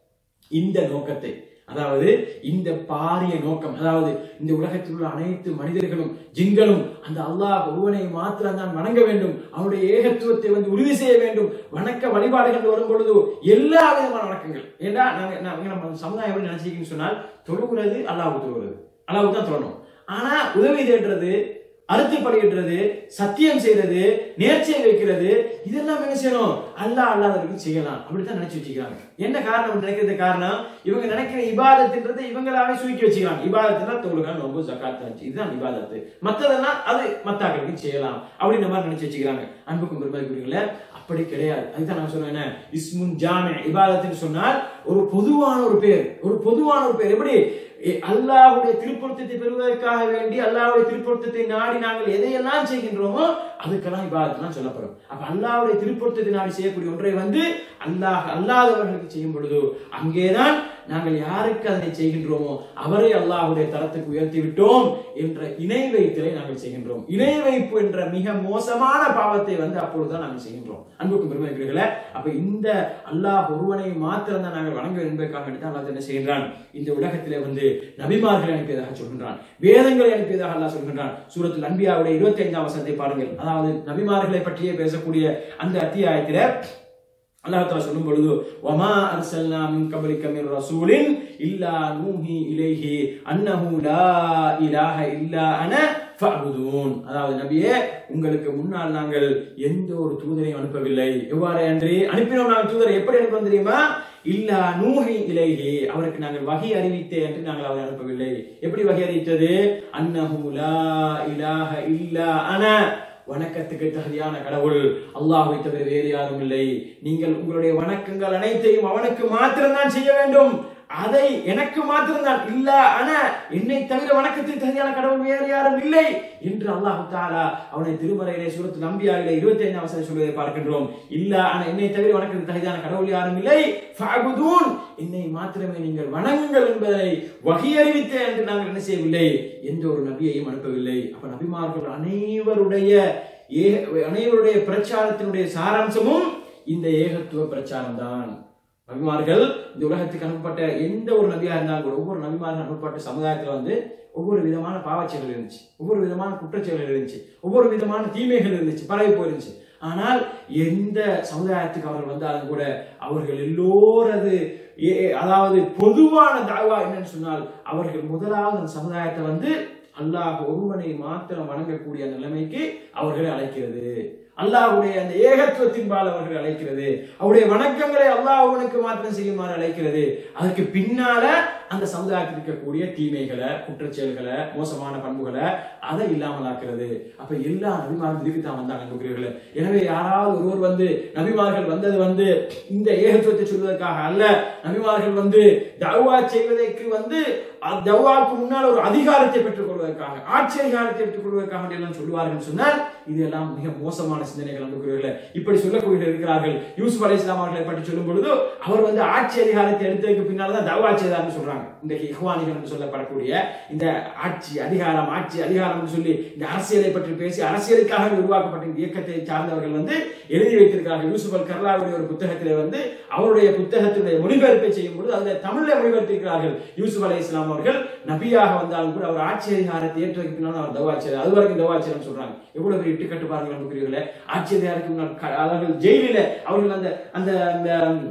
இந்த நோக்கத்தை அதாவது இந்த பாரிய நோக்கம் அதாவது இந்த உலகத்தில் உள்ள அனைத்து மனிதர்களும் ஜின்களும் அந்த அல்லாஹ் ஒருவனை மாத்திரம் தான் வணங்க வேண்டும் அவனுடைய ஏகத்துவத்தை வந்து உறுதி செய்ய வேண்டும் வணக்க வழிபாடுகள் வரும் பொழுது எல்லா விதமான வணக்கங்கள் ஏன்னா நாங்க நாங்க நம்ம சமுதாயம் எப்படி நினைச்சிக்கன்னு சொன்னால் தொழுகிறது அல்லாஹ் தொழுகிறது அல்லாஹ் தான் தொழணும் ஆனா உதவி தேடுறது அறுத்து படையிடுறது சத்தியம் செய்யறது நேர்ச்சியை வைக்கிறது இதெல்லாம் என்ன செய்யணும் அல்லாஹ் அல்லாதவர்களுக்கு செய்யலாம் அப்படித்தான் நினைச்சு வச்சுக்கிறாங்க என்ன காரணம் நினைக்கிறது காரணம் இவங்க நினைக்கிற இபாதத்துன்றது இவங்களாவே சுருக்கி வச்சுக்கிறாங்க இபாதத்துனா தொழுகா நோம்பு ஜக்காத் ஹஜ் இதுதான் இபாதத்து மத்ததெல்லாம் அது மத்தாக்களுக்கு செய்யலாம் அப்படின்ற மாதிரி நினைச்சு வச்சுக்கிறாங்க அன்புக்கும் பெருமதிக்குரியங்கள அப்படி கிடையாது அதுதான் நான் சொல்றேன் என்ன இஸ்முன் ஜாமி இபாதத்துன்னு சொன்னால் ஒரு பொதுவான ஒரு பேர் ஒரு பொதுவான ஒரு பேர் எப்படி எ- அல்லாஹ்வுடைய திருப்பொருத்தத்தை பெறுவதற்காக வேண்டி அல்லாஹ்வுடைய திருப்பொருத்தத்தை நாடி நாங்கள் எதையெல்லாம் செய்கின்றோமோ அதுக்கெல்லாம் இபாதத்தான் சொல்லப்படும் அப்ப அல்லாஹ்வுடைய திருப்பொருத்தத்தை நாடி செய்யக்கூடிய ஒன்றை வந்து அல்லாஹ் அல்லாதவர்களுக்கு செய்யும் பொழுது அங்கேதான் நாங்கள் யாருக்கு அதனை செய்கின்றோமோ அவரை அல்லாஹ்வுடைய தரத்துக்கு உயர்த்தி விட்டோம் என்ற இணை வைத்தலை நாங்கள் செய்கின்றோம் இணை வைப்பு என்ற மிக மோசமான பாவத்தை வந்து அப்பொழுதுதான் நாங்கள் செய்கின்றோம் அன்புக்கும் பெருமைக்குரியர்களே அப்ப இந்த அல்லாஹ் ஒருவனை மாத்திரம் தான் நாங்கள் வணங்க வேண்டும் என்பதற்காக வேண்டி தான் அல்லாஹ் என்ன செய்கின்றான் இந்த உலகத்திலே வந்து நபிமார்களை அனுப்பியதாக சொல்கின்றான் வேதங்களை அனுப்பியதாக அல்லாஹ் சொல்கின்றான் சூரத்துல் அன்பியாவுடைய இருபத்தி ஐந்தாம் வசனத்தை பாருங்கள் அதாவது நபிமார்களை பற்றியே பேசக்கூடிய அந்த அத்தியாயத்தில அல்லாஹ் தஆலா சொல்லும் பொழுது வமா அர்சல்னா மின் கபலிக மின் ரசூலின் இல்லா நூஹி இலைஹி அன்னஹு லா இலாஹ இல்லா அன ஃபஅபுதூன் அதாவது நபியே உங்களுக்கு முன்னால் நாங்கள் எந்த ஒரு தூதரையும் அனுப்பவில்லை எவ்வாறு அன்றி அனுப்பினோம் நாங்கள் தூதரை எப்படி அனுப்பணும் தெரியுமா இல்லா நூஹி இலைஹி அவருக்கு நாங்கள் வகை அறிவித்தே என்று நாங்கள் அவரை அனுப்பவில்லை எப்படி வகை அறிவித்தது அன்னஹு லா இலாஹ இல்லா அன வணக்கத்துக்கு தகுதியான கடவுள் அல்லாஹ்வை தவிர வேறு யாரும் இல்லை நீங்கள் உங்களுடைய வணக்கங்கள் அனைத்தையும் அவனுக்கு மாத்திரம்தான் செய்ய வேண்டும் அதை எனக்கு மாத்திரம்தான் இல்ல ஆனா என்னை தவிர வணக்கத்துக்கு தகுதியான கடவுள் வேறு யாரும் இல்லை என்று அல்லாஹு தாலா அவனை திருமறையிலே சூரத்து நம்பியாவிலே இருபத்தி ஐந்தாம் வசனம் சொல்வதை பார்க்கின்றோம் இல்ல ஆனா என்னை தவிர வணக்கத்துக்கு தகுதியான கடவுள் யாரும் இல்லை ஃபஅபுதூன் என்னை மாத்திரமே நீங்கள் வணங்குங்கள் என்பதை வகையறிவித்தேன் என்று நாங்கள் என்ன செய்யவில்லை எந்த ஒரு நபியையும் அனுப்பவில்லை அப்ப நபிமார்கள் அனைவருடைய ஏ- அனைவருடைய பிரச்சாரத்தினுடைய சாராம்சமும் இந்த ஏகத்துவ பிரச்சாரம் தான் நபிமார்கள் இந்த உலகத்துக்கு அனுப்பப்பட்ட எந்த ஒரு நபியா இருந்தாலும் கூட ஒவ்வொரு நபிமார்கள் அனுப்பப்பட்ட சமுதாயத்துல வந்து ஒவ்வொரு விதமான பாவச்செயல்கள் இருந்துச்சு ஒவ்வொரு விதமான குற்றச்செயல்கள் இருந்துச்சு ஒவ்வொரு விதமான தீமைகள் இருந்துச்சு பரவி போயிருந்துச்சு ஆனால் எந்த சமுதாயத்துக்கு அவர்கள் வந்தாலும் கூட அவர்கள் எல்லோரது ஏ- ஏ- அதாவது பொதுவான தாவா என்னன்னு சொன்னால் அவர்கள் முதலாவது அந்த சமுதாயத்தை வந்து அல்லாஹ் ஒருவனை மாத்திரம் வணங்கக்கூடிய அந்த நிலைமைக்கு அவர்களை அழைக்கிறது அல்லாஹ்வுடைய அந்த ஏகத்துவத்தின்பால் அவர்கள் அழைக்கிறது அவருடைய வணக்கங்களை அல்லாஹ் ஒருவனுக்கு மாத்திரம் செய்யுமாறு அழைக்கிறது அதற்கு பின்னால அந்த சமுதாயத்தில் இருக்கக்கூடிய தீமைகளை குற்றச்செயல்களை மோசமான பண்புகளை அதை இல்லாமலாக்குறது அப்ப எல்லா நபிமார்கள் இதுக்கு தான் வந்தாங்க அன்புக்குரியவர்களே எனவே யாராவது ஒருவர் வந்து நபிமார்கள் வந்தது வந்து இந்த ஏகத்துவத்தை சொல்வதற்காக அல்ல நபிமார்கள் வந்து தவா செய்வதற்கு வந்து அ- தவாவுக்கு முன்னால் ஒரு அதிகாரத்தை பெற்றுக் கொள்வதற்காக ஆட்சி அதிகாரத்தை பெற்றுக் கொள்வதற்காக வேண்டி எல்லாம் சொல்லுவார்கள் சொன்னால் இதெல்லாம் மிக மோசமான சிந்தனைகள் அன்புக்குரியவர்களே இப்படி சொல்லக்கூடிய இருக்கிறார்கள் யூசுப் அலை இஸ்லாம் அவர்களை பற்றி சொல்லும் பொழுது அவர் வந்து ஆட்சி அதிகாரத்தை எடுத்ததுக்கு பின்னால் தான் தவா செய்தார்னு சொல்றாங்க இன்றைக்கு இஹ்வானிகள் என்று சொல்லப்படக்கூடிய இந்த ஆட்சி அதிகாரம் ஆட்சி அதிகாரம் சொல்லி இந்த அரசியலை பற்றி பேசி அரசியலுக்காக உருவாக்கப்பட்ட இந்த இயக்கத்தை சார்ந்தவர்கள் வந்து எழுதி வைத்திருக்கிறார்கள் யூசுப் அல் கர்லாவுடைய ஒரு புத்தகத்திலே வந்து அவருடைய புத்தகத்தினுடைய மொழிபெயர்ப்பை செய்யும் பொழுது அதில் தமிழில் மொழிபெயர்த்திருக்கிறார்கள் யூசுப் அலை இஸ்லாம் அவர்கள் நபியாக வந்தாலும் கூட அவர் ஆட்சி அதிகாரத்தை ஏற்றதுக்கு பின்னால் அவர் தவா செய்தார் அது வரைக்கும் தவா செய்யணும்னு சொல்றாங்க எவ்வளவு பெரிய இட்டுக்கட்டு பாருங்கள் அன்புக்குரியவர்களே ஆட்சி அதிகாரத்துக்கு முன்னால் க- அவர்கள் ஜெயிலில அவர்கள் அந்த அந்த அந்த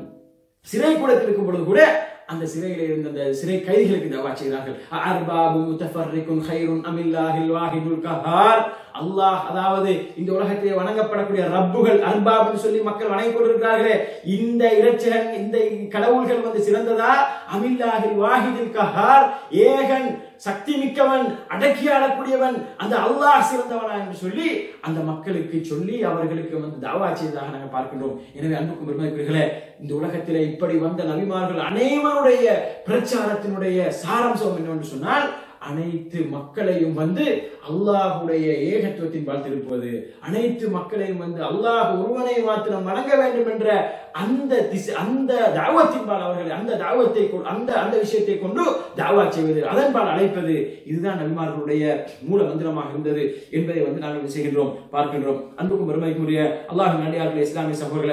சிறை கூடத்தில் இருக்கும் பொழுது கூட அந்த சிறையில இருந்த அந்த சிறை கைதிகளுக்கு தவா செய்தார்கள் அர்பாபு முத்தஃபர்ரிகுன் ஹைருன் அமில்லாஹில் வாஹிதுல் கஹார் அல்லாஹ் அதாவது இந்த உலகத்திலே வணங்கப்படக்கூடிய ரப்புகள் அர்பாப்னு சொல்லி மக்கள் வணங்கி கொண்டிருக்கிறார்களே இந்த இறைச்சகன் இந்த கடவுள்கள் வந்து சிறந்ததா அமில்லாஹில் வாஹிதில் கஹார் ஏகன் சக்தி மிக்கவன் அடக்கி ஆளக்கூடியவன் அந்த அல்லாஹ் சிறந்தவனா என்று சொல்லி அந்த மக்களுக்கு சொல்லி அவர்களுக்கு வந்து தாவா செய்ததாக நாங்கள் பார்க்கின்றோம் எனவே அன்புக்கும் பெருமைக்குரியர்களே இந்த உலகத்திலே இப்படி வந்த நபிமார்கள் அனைவருடைய பிரச்சாரத்தினுடைய சாராம்சம் என்னவென்று சொன்னால் அனைத்து மக்களையும் வந்து அல்லாஹுடைய ஏகத்துவத்தின் பால் திருப்புவது அனைத்து மக்களையும் வந்து அல்லாஹ் ஒருவனை மாத்திரம் வணங்க வேண்டும் என்ற அந்த திசை அந்த தாவத்தின் பால் அவர்கள் அந்த தாவத்தை கொ- அந்த அந்த விஷயத்தை கொண்டு தாவா செய்வது அதன் பால் அழைப்பது இதுதான் நபிமார்களுடைய மூல மந்திரமாக இருந்தது என்பதை வந்து நாங்கள் என்ன செய்கின்றோம் பார்க்கின்றோம் அன்புக்கும் பெருமைக்குரிய அல்லாஹ் நடிகார்கள் இஸ்லாமிய சகோதரர்களை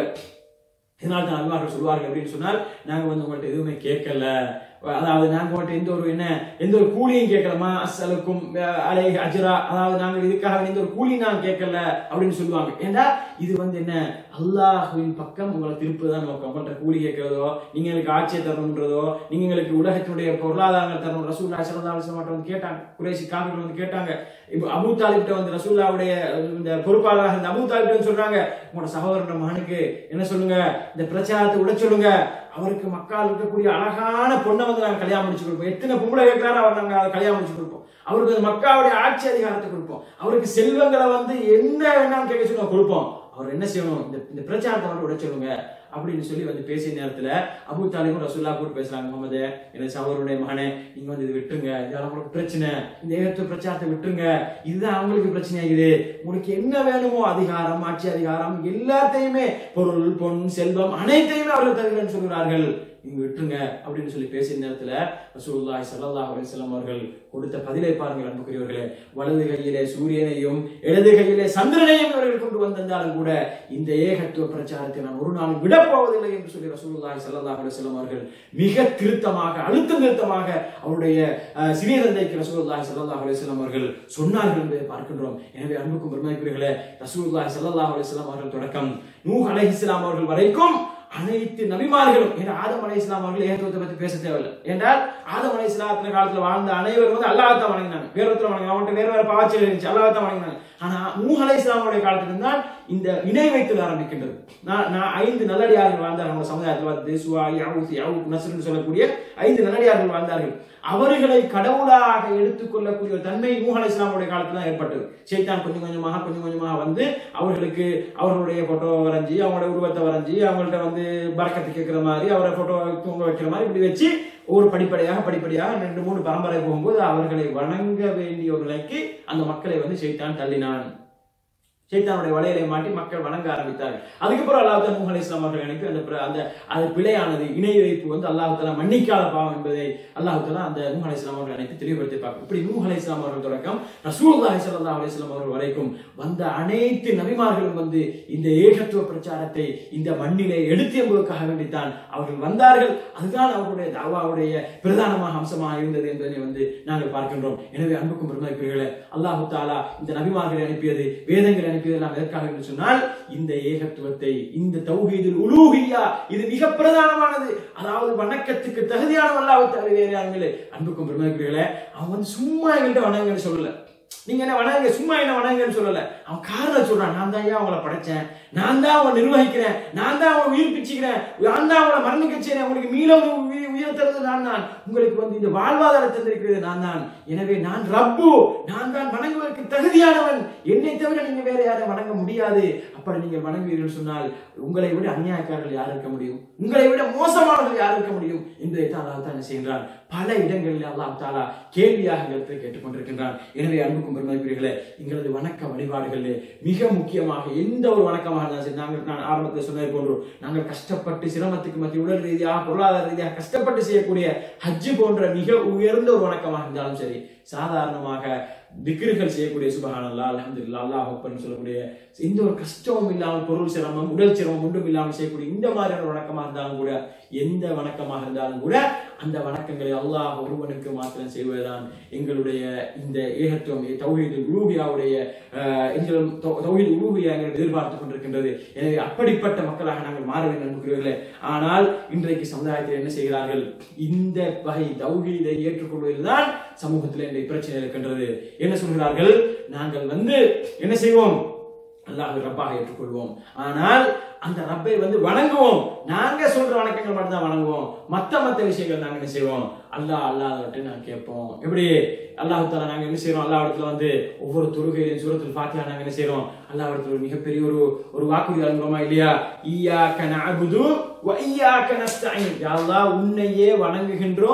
இதனால தான் அல்வார்கள் சொல்வார்கள் அப்படின்னு சொன்னால் நாங்க வந்து உங்கள்ட்ட எதுவுமே கேட்கல அதாவது நாங்க உங்கள்ட்ட எந்த ஒரு என்ன எந்த ஒரு கூலியும் கேட்கலமா அசலுக்கும் அஹ், அலை அஜரா அதாவது நாங்கள் இதுக்காக எந்த ஒரு கூலியும் நாங்க கேட்கல அப்படின்னு சொல்லுவாங்க ஏண்டா இது வந்து என்ன அல்லாஹுவின் பக்கம் உங்களை திருப்புதான் நோக்கம் உங்கள்ட்ட கூலி கேட்கிறதோ நீங்க எங்களுக்கு ஆட்சியை தரணுன்றதோ நீங்க எங்களுக்கு உலகத்தினுடைய பொருளாதாரங்கள் தரணும் ரசூல்லா சல்லா அலிஸ்லாம் வந்து கேட்டாங்க குறைசி காவிர்கள் வந்து கேட்டாங்க இப்போ அபு தாலிப்ட வந்து ரசூல்லாவுடைய இந்த பொறுப்பாளராக இருந்த அபு தாலிப்ட வந்து சொல்றாங்க உங்களோட சகோதரன் மகனுக்கு என்ன சொல்லுங்க இந்த பிரச்சாரத்தை விட சொல்லுங்க அவருக்கு மக்கால் இருக்கக்கூடிய அழகான பொண்ணை வந்து நாங்க கல்யாணம் முடிச்சு கொடுப்போம் எத்தனை பொம்பளை கேட்கிறாரோ அவர் நாங்க அதை கல்யாணம் முடிச்சு கொடுப்போம் அவருக்கு அந்த மக்காவுடைய ஆட்சி அதிகாரத்தை கொடுப்போம் அவருக்கு செல்வங்களை வந்து என்ன வேணாலும் கேட்க சொல்லி கொடுப்போம் அவர் என்ன செய்யணும் இந்த இந்த பிரச்சாரத்தை வந்து விட சொல்லுங்க அப்படின்னு சொல்லி வந்து பேசிய நேரத்துல அபு தாலிபும் ரசூல்லா கூட பேசுறாங்க முகமது என்ன சகோதரனுடைய மகனே நீங்க வந்து இது விட்டுருங்க இதெல்லாம் உங்களுக்கு பிரச்சனை இந்த ஏகத்துவ பிரச்சாரத்தை விட்டுருங்க இதுதான் அவங்களுக்கு பிரச்சனையாகுது உங்களுக்கு என்ன வேணுமோ அதிகாரம் ஆட்சி அதிகாரம் எல்லாத்தையுமே பொருள் பொன் செல்வம் அனைத்தையுமே அவர்கள் தருகிறேன்னு சொல்கிறார்கள் நீங்க விட்டுருங்க அப்படின்னு சொல்லி பேசிய நேரத்துல ரசூலுல்லாஹி ஸல்லல்லாஹு அலைஹி வஸல்லம் அவர்கள் கொடுத்த பதிலை பாருங்கள் அன்புக்குரியவர்களே வலது கையிலே சூரியனையும் இடது கையிலே சந்திரனையும் அவர்கள் கொண்டு வந்திருந்தாலும் கூட இந்த ஏகத்துவ பிரச்சாரத்தை நான் ஒரு நாள் விடப் போவதில்லை என்று சொல்லி ரசூலுல்லாஹி ஸல்லல்லாஹு அலைஹி வஸல்லம் அவர்கள் மிக திருத்தமாக அழுத்தம் திருத்தமாக அவருடைய அஹ், சிறிய தந்தைக்கு ரசூலுல்லாஹி ஸல்லல்லாஹு அலைஹி வஸல்லம் அவர்கள் சொன்னார்கள் என்பதை பார்க்கின்றோம் எனவே அன்புக்கும் பெருமைக்குரியவர்களே ரசூலுல்லாஹி ஸல்லல்லாஹு அலைஹி வஸல்லம் அவர்கள் தொடக்கம் நூஹ் அலைஹிஸ்ஸலாம் அவர்கள் வரைக்கும் அனைத்து நபிமார்களும் ஏன்னா ஆதம் அலை இஸ்லாம் அவர்கள் ஏகத்துவத்தை பத்தி பேச தேவையில்லை என்றால் ஆதம் அலை இஸ்லாத்தின காலத்துல வாழ்ந்த அனைவரும் வந்து அல்லாஹ் தான் வணங்கினாங்க வேற ஒருத்தர் வணங்க அவன்கிட்ட வேற வேற பாவச்சல் இருந்துச்சு அல்லாஹ் தான் வணங்கினாங்க ஆனா நூஹ் அலை இஸ்லாமுடைய காலத்துல தான் இந்த இணை வைத்தல் ஆரம்பிக்கின்றது நான் நான் ஐந்து நல்லடியார்கள் வாழ்ந்தார்கள் நம்ம சமுதாயத்தில் வந்து சுவா யாவுசி யாவுக் நஸ்ருன்னு சொல்லக்கூடிய ஐந்து நல்லடியார்கள் வாழ்ந்தார்கள் அவர்களை கடவுளாக எடுத்துக்கொள்ளக்கூடிய ஒரு தன்மை நூஹ் அலை இஸ்லாமுடைய காலத்துல தான் ஏற்பட்டது சைத்தான் கொஞ்சம் கொஞ்சமாக கொஞ்சம் கொஞ்சமாக வந்து அவர்களுக்கு அவர்களுடைய போட்டோ வரைஞ்சி அவங்களோட உருவத்தை வரைஞ்சி அவங்கள்ட்ட வந்து பறக்கத்து கேட்கிற மாதிரி அவரை போட்டோ தூங்க வைக்கிற மாதிரி இப்படி வச்சு ஒரு படிப்படியாக படிப்படியாக ரெண்டு மூணு பரம்பரை போகும்போது அவர்களை வணங்க வேண்டிய ஒரு நிலைக்கு அந்த மக்களை வந்து சைத்தான் தள்ளினான் சைத்தானுடைய வலையிலே மாட்டி மக்கள் வணங்க ஆரம்பித்தார்கள் அதுக்கப்புறம் அல்லாஹ் தான் நூஹ் அலைஹிஸ்ஸலாம் அவர்கள் எனக்கு அந்த பிர- அந்த அது பிழையானது இணை வைப்பு வந்து அல்லாஹ் தலா மன்னிக்காத பாவம் என்பதை அல்லாஹ் தலா அந்த நூஹ் அலைஹிஸ்ஸலாம் அவர்கள் அனைத்து தெளிவுபடுத்தி பார்க்கும் இப்படி நூஹ் அலைஹிஸ்ஸலாம் அவர்கள் தொடக்கம் ரசூலுல்லாஹி ஸல்லல்லாஹு அலைஹி வஸல்லம் அவர்கள் வரைக்கும் வந்த அனைத்து நபிமார்களும் வந்து இந்த ஏகத்துவ பிரச்சாரத்தை இந்த மண்ணிலே எடுத்து என்பதற்காக வேண்டித்தான் அவர்கள் வந்தார்கள் அதுதான் அவர்களுடைய தாவாவுடைய பிரதானமாக அம்சமாக இருந்தது என்பதை வந்து நாங்கள் பார்க்கின்றோம் எனவே அன்புக்கும் பெருமைக்குரியர்களே அல்லாஹு தாலா இந்த நபிமார்களை அனுப்பியது வேதங்களை அனுப்பியதெல்லாம் எதற்காக என்று சொன்னால் இந்த ஏகத்துவத்தை இந்த தௌஹீதுல் உலூஹியா இது மிக பிரதானமானது அதாவது வணக்கத்துக்கு தகுதியான அல்லாஹ் தவிர வேறு யாரும் இல்லை அன்புக்கும் பெருமைக்குரியர்களே அவன் வந்து சும்மா எங்கள்கிட்ட வணங்கன்னு சொல்லல நீங்க என்ன வணங்க சும்மா என்ன வணங்கன்னு சொல்லல அவன் காரணம் சொல்றான் நான் தான் ஏன் அவங்கள படைச்சேன் நான் தான் அவங்களை நிர்வகிக்கிறேன் நான் தான் அவங்களை உயிர்ப்பிச்சுக்கிறேன் நான் தான் அவங்களை மரணிக்க செய்றேன் உங்களுக்கு மீள உயிர் உயிர் தருவது நான் தான் உங்களுக்கு வந்து இந்த வாழ்வாதாரம் தந்திருக்கிறது நான் தான் எனவே நான் ரப்பு நான் தான் வணங்குவதற்கு தகுதியானவன் என்னை தவிர நீங்க வேற யாரையும் வணங்க முடியாது அப்படி நீங்கள் வணங்குவீர்கள் சொன்னால் உங்களை விட அநியாயக்காரர்கள் யார் இருக்க முடியும் உங்களை விட மோசமானவர்கள் யார் இருக்க முடியும் என்பதை தான் அல்லாஹ் தான் செய்கின்றான் பல இடங்களில் அல்லாஹ் தாலா கேள்வியாக எங்களுக்கு கேட்டுக்கொண்டிருக்கின்றான் எனவே அன்புக்கும் பெருமதிக்குரியர்களே எங்களது வணக்க வழிபாடுகளிலே மிக முக்கியமாக எந்த ஒரு வணக்கமாக இருந்தாலும் சரி நாங்கள் நான் ஆரம்பத்தில் சொன்னது போன்று நாங்கள் கஷ்டப்பட்டு சிரமத்துக்கு மத்திய உடல் ரீதியாக பொருளாதார ரீதியாக கஷ்டப்பட்டு செய்யக்கூடிய ஹஜ்ஜு போன்ற மிக உயர்ந்த ஒரு வணக்கமாக இருந்தாலும் சரி சாதாரணமாக திக்ருகள் செய்யக்கூடிய சுபஹானல்லா அல்ஹம்துலில்லாஹ் அல்லாஹ் அக்பர்னு சொல்லக்கூடிய எந்த ஒரு கஷ்டமும் இல்லாமல் பொருள் சிரமம் உடல் சிரமம் ஒன்றும் இல்லாமல் செய்யக்கூடிய இந்த மாதிரியான வணக்கமாக இருந்தாலும் கூட எந்த வணக்கமாக இருந்தாலும் கூட அந்த வணக்கங்களை அல்லாஹ் ஒருவனுக்கு மாத்திரம் செய்வதுதான் எங்களுடைய இந்த ஏகத்துவம் தௌஹீது உலூஹியாவுடைய அஹ், எங்கள் தௌ- தௌஹீது உலூஹியா எங்களை எதிர்பார்த்து கொண்டிருக்கின்றது எனவே அப்படிப்பட்ட மக்களாக நாங்கள் மாற வேண்டும் நம்புகிறீர்களே ஆனால் இன்றைக்கு சமுதாயத்தில் என்ன செய்கிறார்கள் இந்த வகை தௌஹீதை ஏற்றுக்கொள்வதில்தான் சமூகத்தில் இன்றைய பிரச்சனை இருக்கின்றது என்ன சொல்கிறார்கள் நாங்கள் வந்து என்ன செய்வோம் அல்லாஹ் ரப்பாக ஏற்றுக்கொள்வோம் ஆனால் அந்த ரப்பை வந்து வணங்குவோம் நாங்க சொல்ற வணக்கங்கள் மட்டும் தான் வணங்குவோம் மத்த மத்த விஷயங்கள் நாங்க என்ன செய்வோம் அல்லாஹ் அல்லாஹ்ட்ட நான் கேட்போம் எப்படி அல்லாஹ் தாலா நாங்க என்ன செய்றோம் அல்லாஹ் இடத்துல வந்து ஒவ்வொரு தொழுகையிலும் சூரத்தில் ஃபாத்திஹா நாங்க என்ன செய்றோம் அல்லாஹ் இடத்துல ஒரு மிகப்பெரிய ஒரு ஒரு வாக்குறுதி வழங்குறோமா இல்லையா ஈயாக்க நஅபுது வ ஈயாக்க நஸ்தஈன் யா அல்லாஹ் உன்னையே வணங்குகின்றோம்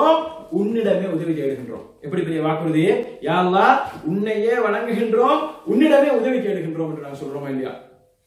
உன்னிடமே உதவி தேடுகின்றோம் எப்படி பெரிய வாக்குறுதி யா அல்லாஹ் உன்னையே வணங்குகின்றோம் உன்னிடமே உதவி தேடுகின்றோம் என்று நாங்கள் சொல்றோமா இல்லையா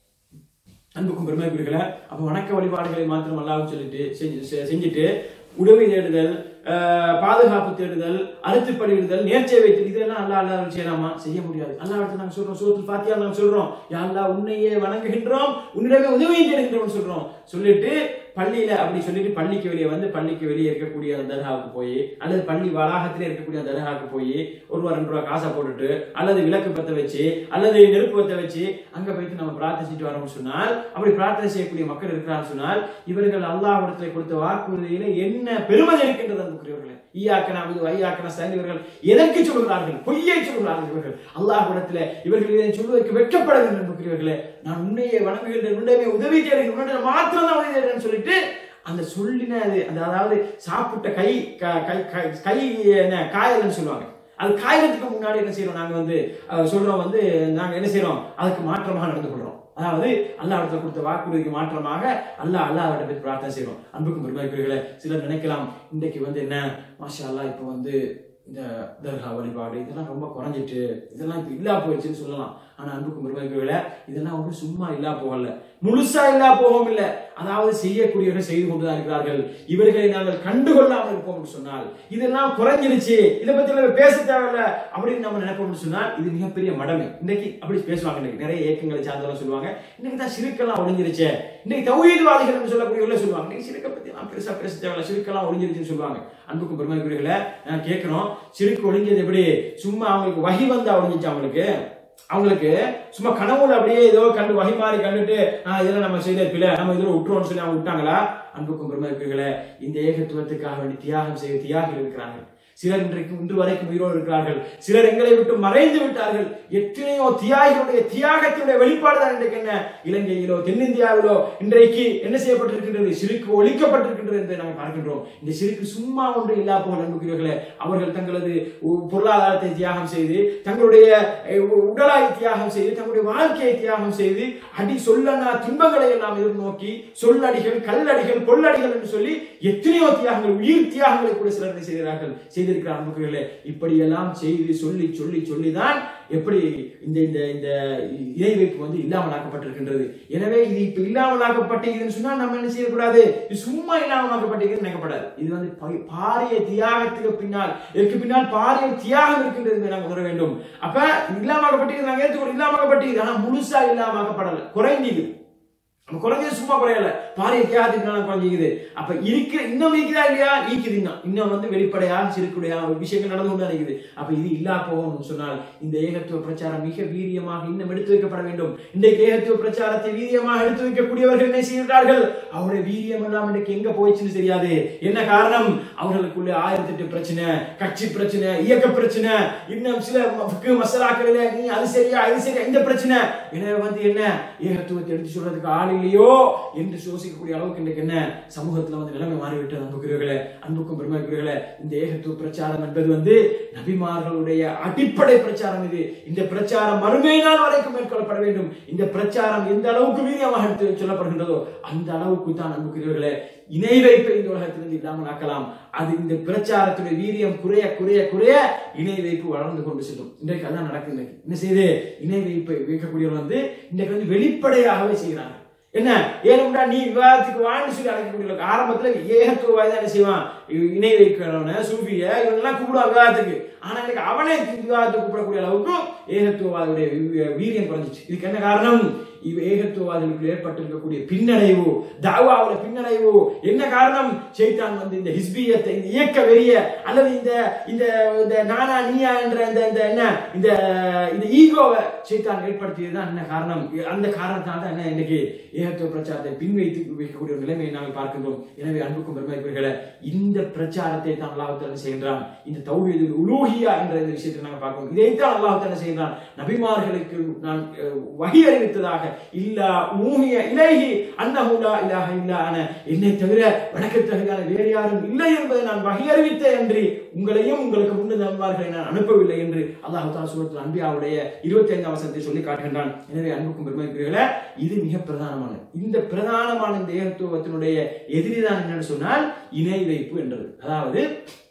அன்புக்கும் பெருமைக்குரியர்களே அப்ப வணக்க வழிபாடுகளை மாத்திரம் அல்லாஹ் சொல்லிட்டு செஞ்சு செ- செஞ்சுட்டு உதவி தேடுதல் ஆஹ், பாதுகாப்பு தேடுதல் அறுத்து பலியிடுதல் நேர்ச்சை வைத்தல் இதெல்லாம் அல்லாஹ் அல்லாஹ் செய்யலாமா செய்ய முடியாது அல்லாஹ் இடத்துல நாங்க சொல்றோம் சூரத்தில் பாத்தியா நாங்க சொல்றோம் யா அல்லாஹ் உன்னையே வணங்குகின்றோம் உன்னிடமே உதவி தேடுகின்றோம் சொல்றோம் சொல்லிட்டு பள்ளியில அப்படி சொல்லிட்டு பள்ளிக்கு வெளியே வந்து பள்ளிக்கு வெளியே இருக்கக்கூடிய அந்த தர்காவுக்கு போய் அல்லது பள்ளி வளாகத்திலே இருக்கக்கூடிய அந்த தர்காவுக்கு போய் ஒரு ரூபா ரெண்டு ரூபா காசை போட்டுட்டு அல்லது விளக்கு பத்த வச்சு அல்லது நெருப்பு பத்த வச்சு அங்க போயிட்டு நம்ம பிரார்த்திச்சுட்டு வரோம்னு சொன்னால் அப்படி பிரார்த்தனை செய்யக்கூடிய மக்கள் இருக்கிறான்னு சொன்னால் இவர்கள் அல்லாஹ்விடத்தில் கொடுத்த வாக்குறுதியில என்ன பெருமதி இருக்கின்றது அன்புக்குரியவர்களே ஈயாக்கனா ஐயாக்கனா சேர்ந்து இவர்கள் எதற்கு சொல்கிறார்கள் பொய்யை சொல்கிறார்கள் இவர்கள் அல்லாஹ்விடத்தில் இவர்கள் இதை சொல்வதற்கு வெட்கப்பட வேண்டும் அன்புக்குரியவர்களே நான் உன்னையே வணங்குகின்றேன் உன்னையே உதவி தேடுகிறேன் உன்னுடைய மாத்திரம் தான் உதவி தேடுறேன்னு சொல்லிட்டு அந்த சொல்லின அது அந்த அதாவது சாப்பிட்ட கை க- கை கை- கை என்ன காயல்னு சொல்லுவாங்க அது காயறதுக்கு முன்னாடி என்ன செய்யறோம் நாங்க வந்து அஹ், சொல்றோம் வந்து நாங்க என்ன செய்யறோம் அதுக்கு மாற்றமாக நடந்து கொள்றோம் அதாவது அல்லாஹ் இடத்துல கொடுத்த வாக்குறுதிக்கு மாற்றமாக அல்லாஹ் அல்லாஹ் போய் பிரார்த்தனை செய்யறோம் அன்புக்கும் பெருமைக்குரியர்களே சிலர் நினைக்கலாம் இன்றைக்கு வந்து என்ன மாஷா அல்லாஹ் இப்போ வந்து இந்த தர்கா வழிபாடு இதெல்லாம் ரொம்ப குறைஞ்சிட்டு இதெல்லாம் இப்போ இல்லா போயிடுச்சுன்னு சொல்லலாம் ஆனா அன்புக்கும் பெருமைக்குரியர்களே இதெல்லாம் வந்து சும்மா இல்லா போகல முழுசா இல்லா போகவும் இல்லை அதாவது செய்யக்கூடியவர்கள் செய்து கொண்டுதான் இருக்கிறார்கள் இவர்களை நாங்கள் கண்டுகொள்ளாமல் இருப்போம் என்று சொன்னால் இதெல்லாம் குறைஞ்சிருச்சு இதை பத்தி நம்ம பேச தேவையில்ல அப்படின்னு நம்ம நினைப்போம்னு சொன்னால் இது மிகப்பெரிய மடமை இன்னைக்கு அப்படி பேசுவாங்க இன்னைக்கு நிறைய இயக்கங்களை சார்ந்தவங்க சொல்லுவாங்க இன்னைக்கு தான் சிறுக்கெல்லாம் ஒழிஞ்சிருச்சு இன்னைக்கு தௌஹீத்வாதிகள் சொல்லக்கூடியவங்கள சொல்லுவாங்க இன்னைக்கு சிறுக்கை பத்தி நான் பெருசா பேச தேவையில்ல சிறுக்கெல்லாம் ஒழிஞ்சிருச்சுன்னு சொல்லுவாங்க அன்புக்கும் பெருமைக்குரியவர்களை நான் கேட்கிறோம் சிறுக்கு ஒழிஞ்சது எப்படி சும்மா அவங்களுக்கு வகி வந்தா ஒழிஞ்சிச்சு அவங்களுக்கு அவங்களுக்கு சும்மா கனவுல அப்படியே ஏதோ கண்டு வகை மாறி கண்டுட்டு ஆஹ் இதெல்லாம் நம்ம செய்த பிள்ளை நம்ம இதுல விட்டுருவோம்னு சொல்லி அவங்க விட்டாங்களா அன்புக்கும் பெருமைக்குரியவர்களே இந்த ஏகத்துவத்துக்காக வேண்டி தியாகம் செய்ய தியாகிகள் இருக்கிறார்கள் சிலர் இன்றைக்கு இன்று வரைக்கும் உயிரோடு இருக்கிறார்கள் சிலர் எங்களை விட்டு மறைந்து விட்டார்கள் எத்தனையோ தியாகிகளுடைய தியாகத்தினுடைய வெளிப்பாடு தான் இன்றைக்கு என்ன இலங்கையிலோ தென்னிந்தியாவிலோ இன்றைக்கு என்ன செய்யப்பட்டிருக்கின்றது சிறுக்கு ஒழிக்கப்பட்டிருக்கின்றது என்று நாம் பார்க்கின்றோம் இந்த சிறுக்கு சும்மா ஒன்று இல்லா போக அன்புக்குரியவர்களே அவர்கள் தங்களது உ- பொருளாதாரத்தை தியாகம் செய்து தங்களுடைய அஹ், உ- உடலாய் தியாகம் செய்து தங்களுடைய வாழ்க்கையை தியாகம் செய்து அடி சொல்லனா துன்பங்களை எல்லாம் எதிர்நோக்கி சொல்லடிகள் கல்லடிகள் கொள்ளடிகள் என்று சொல்லி எத்தனையோ தியாகங்கள் உயிர் தியாகங்களை கூட சிலர் என்ன செய்கிறார்கள் செய்திருக்கிற அன்புகளே இப்படியெல்லாம் செய்து சொல்லி சொல்லி சொல்லிதான் எப்படி இந்த இந்த இந்த இணை வைப்பு வந்து இல்லாமலாக்கப்பட்டிருக்கின்றது எனவே இது இப்ப இல்லாமலாக்கப்பட்டிருக்குதுன்னு சொன்னா நம்ம என்ன செய்யக்கூடாது இது சும்மா இல்லாமலாக்கப்பட்டிருக்குன்னு நினைக்கப்படாது இது வந்து ப- பாரிய தியாகத்துக்கு பின்னால் இதற்கு பின்னால் பாரிய தியாகம் இருக்கின்றது என்பதை நாம் உணர வேண்டும் அப்ப இது இல்லாமலாக்கப்பட்டிருக்குது நாங்க ஏற்றுக்கொள்ள இல்லாமலாக்கப்பட்டிருக்குது ஆனா முழுசா இல்லாமலாக்கப்படல குறைஞ்சிக்குது நம்ம குறைஞ்சது சும்மா குறையல பாரிய தியாகத்துக்கு குறைஞ்சிக்குது அப்ப இருக்கிற இன்னும் இருக்குதா இல்லையா ஈக்குது இன்னும் இன்னும் வந்து வெளிப்படையா சிறுக்குடையா ஒரு விஷயங்கள் நடந்து கொண்டு இருக்குது அப்ப இது இல்லா போகணும்னு சொன்னால் இந்த ஏகத்துவ பிரச்சாரம் மிக வீரியமாக இன்னும் எடுத்து வைக்கப்பட வேண்டும் இன்றைக்கு ஏகத்துவ பிரச்சாரத்தை வீரியமாக எடுத்து வைக்கக்கூடியவர்கள் என்ன செய்கிறார்கள் அவருடைய வீரியம் எல்லாம் இன்றைக்கு எங்க போயிடுச்சுன்னு தெரியாது என்ன காரணம் அவர்களுக்குள்ள ஆயிரத்தி எட்டு பிரச்சனை கட்சி பிரச்சனை இயக்க பிரச்சனை இன்னும் சில ஃபிக்கு மசாலாக்களில் நீ அது சரியா இது சரியா இந்த பிரச்சனை எனவே வந்து என்ன ஏகத்துவத்தை எடுத்து சொல்றதுக்கு ஆள் இல்லையோ என்று யோசிக்கக்கூடிய அளவுக்கு இன்றைக்கு என்ன சமூகத்துல வந்து நிலைமை மாறிவிட்டது அன்புக்குரியவர்களே அன்புக்கும் பெருமைக்குரியவர்களே இந்த ஏகத்துவ பிரச்சாரம் என்பது வந்து நபிமார்களுடைய அடிப்படை பிரச்சாரம் இது இந்த பிரச்சாரம் மறுமை நாள் வரைக்கும் மேற்கொள்ளப்பட வேண்டும் இந்த பிரச்சாரம் எந்த அளவுக்கு வீரியமாக எடுத்து சொல்லப்படுகின்றதோ அந்த அளவுக்கு தான் அன்புக்குரியவர்களே இணை வைப்பை இந்த உலகத்திலிருந்து இல்லாமல் ஆக்கலாம் அது இந்த பிரச்சாரத்துடைய வீரியம் குறைய குறைய குறைய இணை வைப்பு வளர்ந்து கொண்டு செல்லும் இன்றைக்கு அதான் நடக்குது இன்றைக்கு என்ன செய்யுது இணை வைப்பை வைக்கக்கூடியவர் வந்து இன்றைக்கு வந்து வெளிப்படையாகவே செய்கிறாங்க என்ன ஏனும்டா நீ விவாதத்துக்கு வான்னு சொல்லி அழைக்கக்கூடிய ஆரம்பத்துல ஏகத்துவாய் தான் என்ன செய்வான் இ- இணை வைக்கிறவன சூஃபிய இவனெல்லாம் கூப்பிடுவான் விவாதத்துக்கு ஆனா இன்னைக்கு அவனே விவாதத்துக்கு கூப்பிடக்கூடிய அளவுக்கு ஏகத்துவவாதியுடைய வி- வீரியம் குறைஞ்சிச்சு இதுக்கு என்ன காரணம் இவ் ஏகத்துவவாதிகளுக்கு ஏற்பட்டிருக்கக்கூடிய பின்னடைவு தாவாவோட பின்னடைவு என்ன காரணம் சைத்தான் வந்து இந்த ஹிஸ்பியத்தை இந்த இயக்க வெறிய அல்லது இந்த இந்த இந்த நானா நீயா என்ற இந்த இந்த என்ன இந்த இந்த ஈகோவை சைத்தான் ஏற்படுத்தியதுதான் என்ன காரணம் அந்த காரணத்தால் தான் என்ன இன்னைக்கு ஏகத்துவ பிரச்சாரத்தை பின்வைத்து வைக்கக்கூடிய ஒரு நிலைமையை நாங்கள் பார்க்கின்றோம் எனவே அன்புக்கும் பெருமைக்குரியவர்களே இந்த பிரச்சாரத்தை தான் அல்லாஹ் செய்கின்றான் இந்த தௌஹீது உலூஹியா என்ற இந்த விஷயத்தை நாங்கள் பார்க்கிறோம் இதைத்தான் அல்லாஹ் செய்கின்றான் நபிமார்களுக்கு நான் அஹ், வஹி அறிவித்ததாக இல்லா ஊஹிய இலைஹி அன்னஹு லா இலாஹ இல்லா அன என்னை தவிர வணக்கத்தகுதியான வேறு யாரும் இல்லை என்பதை நான் வகை அறிவித்தேன் என்று உங்களையும் உங்களுக்கு முன்னு நண்பர்களை நான் அனுப்பவில்லை என்று அல்லாஹ் தாலா சூரத்தில் அன்பியாவுடைய இருபத்தி ஐந்தாம் வசனத்தை சொல்லி காட்டுகின்றான் எனவே அன்புக்கும் பெருமைக்குரியவர்களே இது மிக பிரதானமானது இந்த பிரதானமான இந்த ஏகத்துவத்தினுடைய எதிரிதான் என்னன்னு சொன்னால் இணை வைப்பு என்றது அதாவது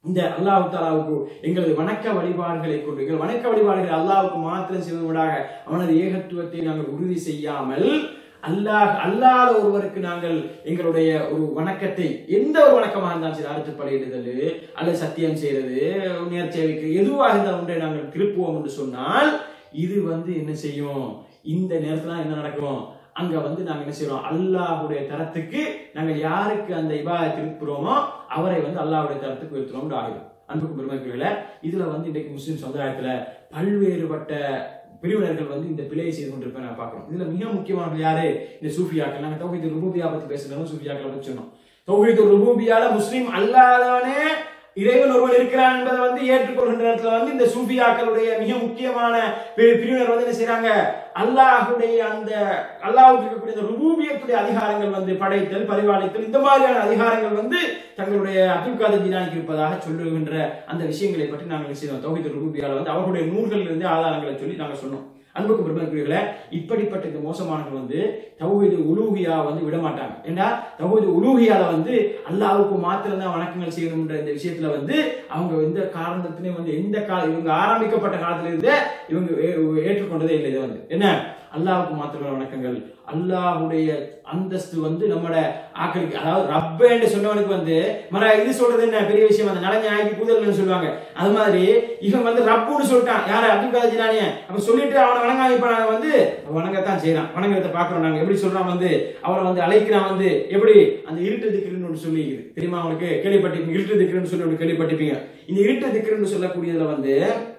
இந்த அல்லாஹ் தாலாவுக்கு எங்களது வணக்க வழிபாடுகளை கொண்டு எங்கள் வணக்க வழிபாடுகளை அல்லாஹ்வுக்கு மாத்திரம் செய்வதாக அவனது ஏகத்துவத்தை நாங்கள் உறுதி செய்யாமல் அல்லாஹ் அல்லாத ஒருவருக்கு நாங்கள் எங்களுடைய ஒரு வணக்கத்தை எந்த ஒரு வணக்கமாக இருந்தாலும் சரி அறுத்து படையிடுதல் அல்லது சத்தியம் செய்யறது நேர்ச்சை வைக்கிறது எதுவாக இருந்தால் ஒன்றை நாங்கள் திருப்புவோம் என்று சொன்னால் இது வந்து என்ன செய்யும் இந்த நேரத்துல என்ன நடக்கும் அங்க வந்து நாங்க என்ன செய்றோம் அல்லாஹ்வுடைய தரத்துக்கு நாங்க யாருக்கு அந்த இபாதை திருப்புறோமோ அவரை வந்து அல்லாஹ்வுடைய தரத்துக்கு உயர்த்துறோம்னு ஆகிடும் அன்புக்கு பெருமைக்குள்ள இதுல வந்து இன்றைக்கு முஸ்லிம் சமுதாயத்துல பல்வேறுபட்ட பிரிவினர்கள் வந்து இந்த பிழையை செய்து கொண்டிருப்பேன் நான் பார்க்கிறோம் இதுல மிக முக்கியமானவர்கள் யாரு இந்த சூஃபியாக்கள் நாங்க தௌஹீத் ருபூபியா பத்தி பேசுறோம் சூஃபியாக்களை பத்தி சொன்னோம் தௌஹீத் ருபூபியால முஸ்லிம் அல்லாதவனே இறைவன் ஒருவன் இருக்கிறான் என்பதை வந்து ஏற்றுக்கொள்கின்ற இடத்துல வந்து இந்த சூஃபியாக்களுடைய மிக முக்கியமான பிரி- பிரிவினர் வந்து என்ன செய்றாங்க அல்லாஹுடைய அந்த அல்லாஹ்வுக்கு இருக்கக்கூடிய இந்த ருபூபியத்துடைய அதிகாரங்கள் வந்து படைத்தல் பரிபாலித்தல் இந்த மாதிரியான அதிகாரங்கள் வந்து தங்களுடைய அப்துல் காதர் ஜிலானிக்கு இருப்பதாக சொல்லுகின்ற அந்த விஷயங்களை பற்றி நாங்கள் என்ன செய்தோம் தௌஹீத் ருபூபியால வந்து அவர்களுடைய நூல்களில் இருந்து ஆதாரங்களை சொல்லி நாங்கள் சொன்னோம் அன்புக்கு பெருமைக்குரியவர்களே இப்படிப்பட்ட இந்த மோசமானவர்கள் வந்து தௌஹீது உலூஹியா வந்து விட மாட்டாங்க ஏன்னா தௌஹீது உலூஹியால வந்து அல்லாஹ்வுக்கு மாத்திரம் தான் வணக்கங்கள் செய்யணும்ன்ற இந்த விஷயத்துல வந்து அவங்க எந்த காரணத்திலையும் வந்து எந்த கால இவங்க ஆரம்பிக்கப்பட்ட காலத்துல இருந்தே இவங்க ஏ- ஏற்றுக்கொண்டதே இல்லை இது வந்து என்ன அல்லாஹ்வுக்கு மாத்திரம் வணக்கங்கள் அல்லாஹ்வுடைய அந்தஸ்து வந்து நம்மட ஆக்களுக்கு அதாவது ரப்பேன்னு சொன்னவனுக்கு வந்து மர இது சொல்றது என்ன பெரிய விஷயம் அந்த நலஞ்ச ஆக்கி கூதல்னு சொல்லுவாங்க அது மாதிரி இவன் வந்து ரப்புன்னு சொல்லிட்டான் யார அப்துல் காதர் ஜிலானிய அப்ப சொல்லிட்டு அவனை வணங்காம இப்ப நாங்க வந்து வணங்கத்தான் செய்யறான் வணங்கத்தை பாக்குறோம் நாங்க எப்படி சொல்றான் வந்து அவனை வந்து அழைக்கிறான் வந்து எப்படி அந்த இருட்டு திக்குன்னு ஒன்று சொல்லி தெரியுமா அவனுக்கு கேள்விப்பட்டிருப்பீங்க இருட்டு திக்குன்னு சொல்லி ஒன்று கேள்விப்பட்டிருப்பீங்க இந்த இருட்டு திக்குன்னு சொல்லக்கூடியதுல வந்து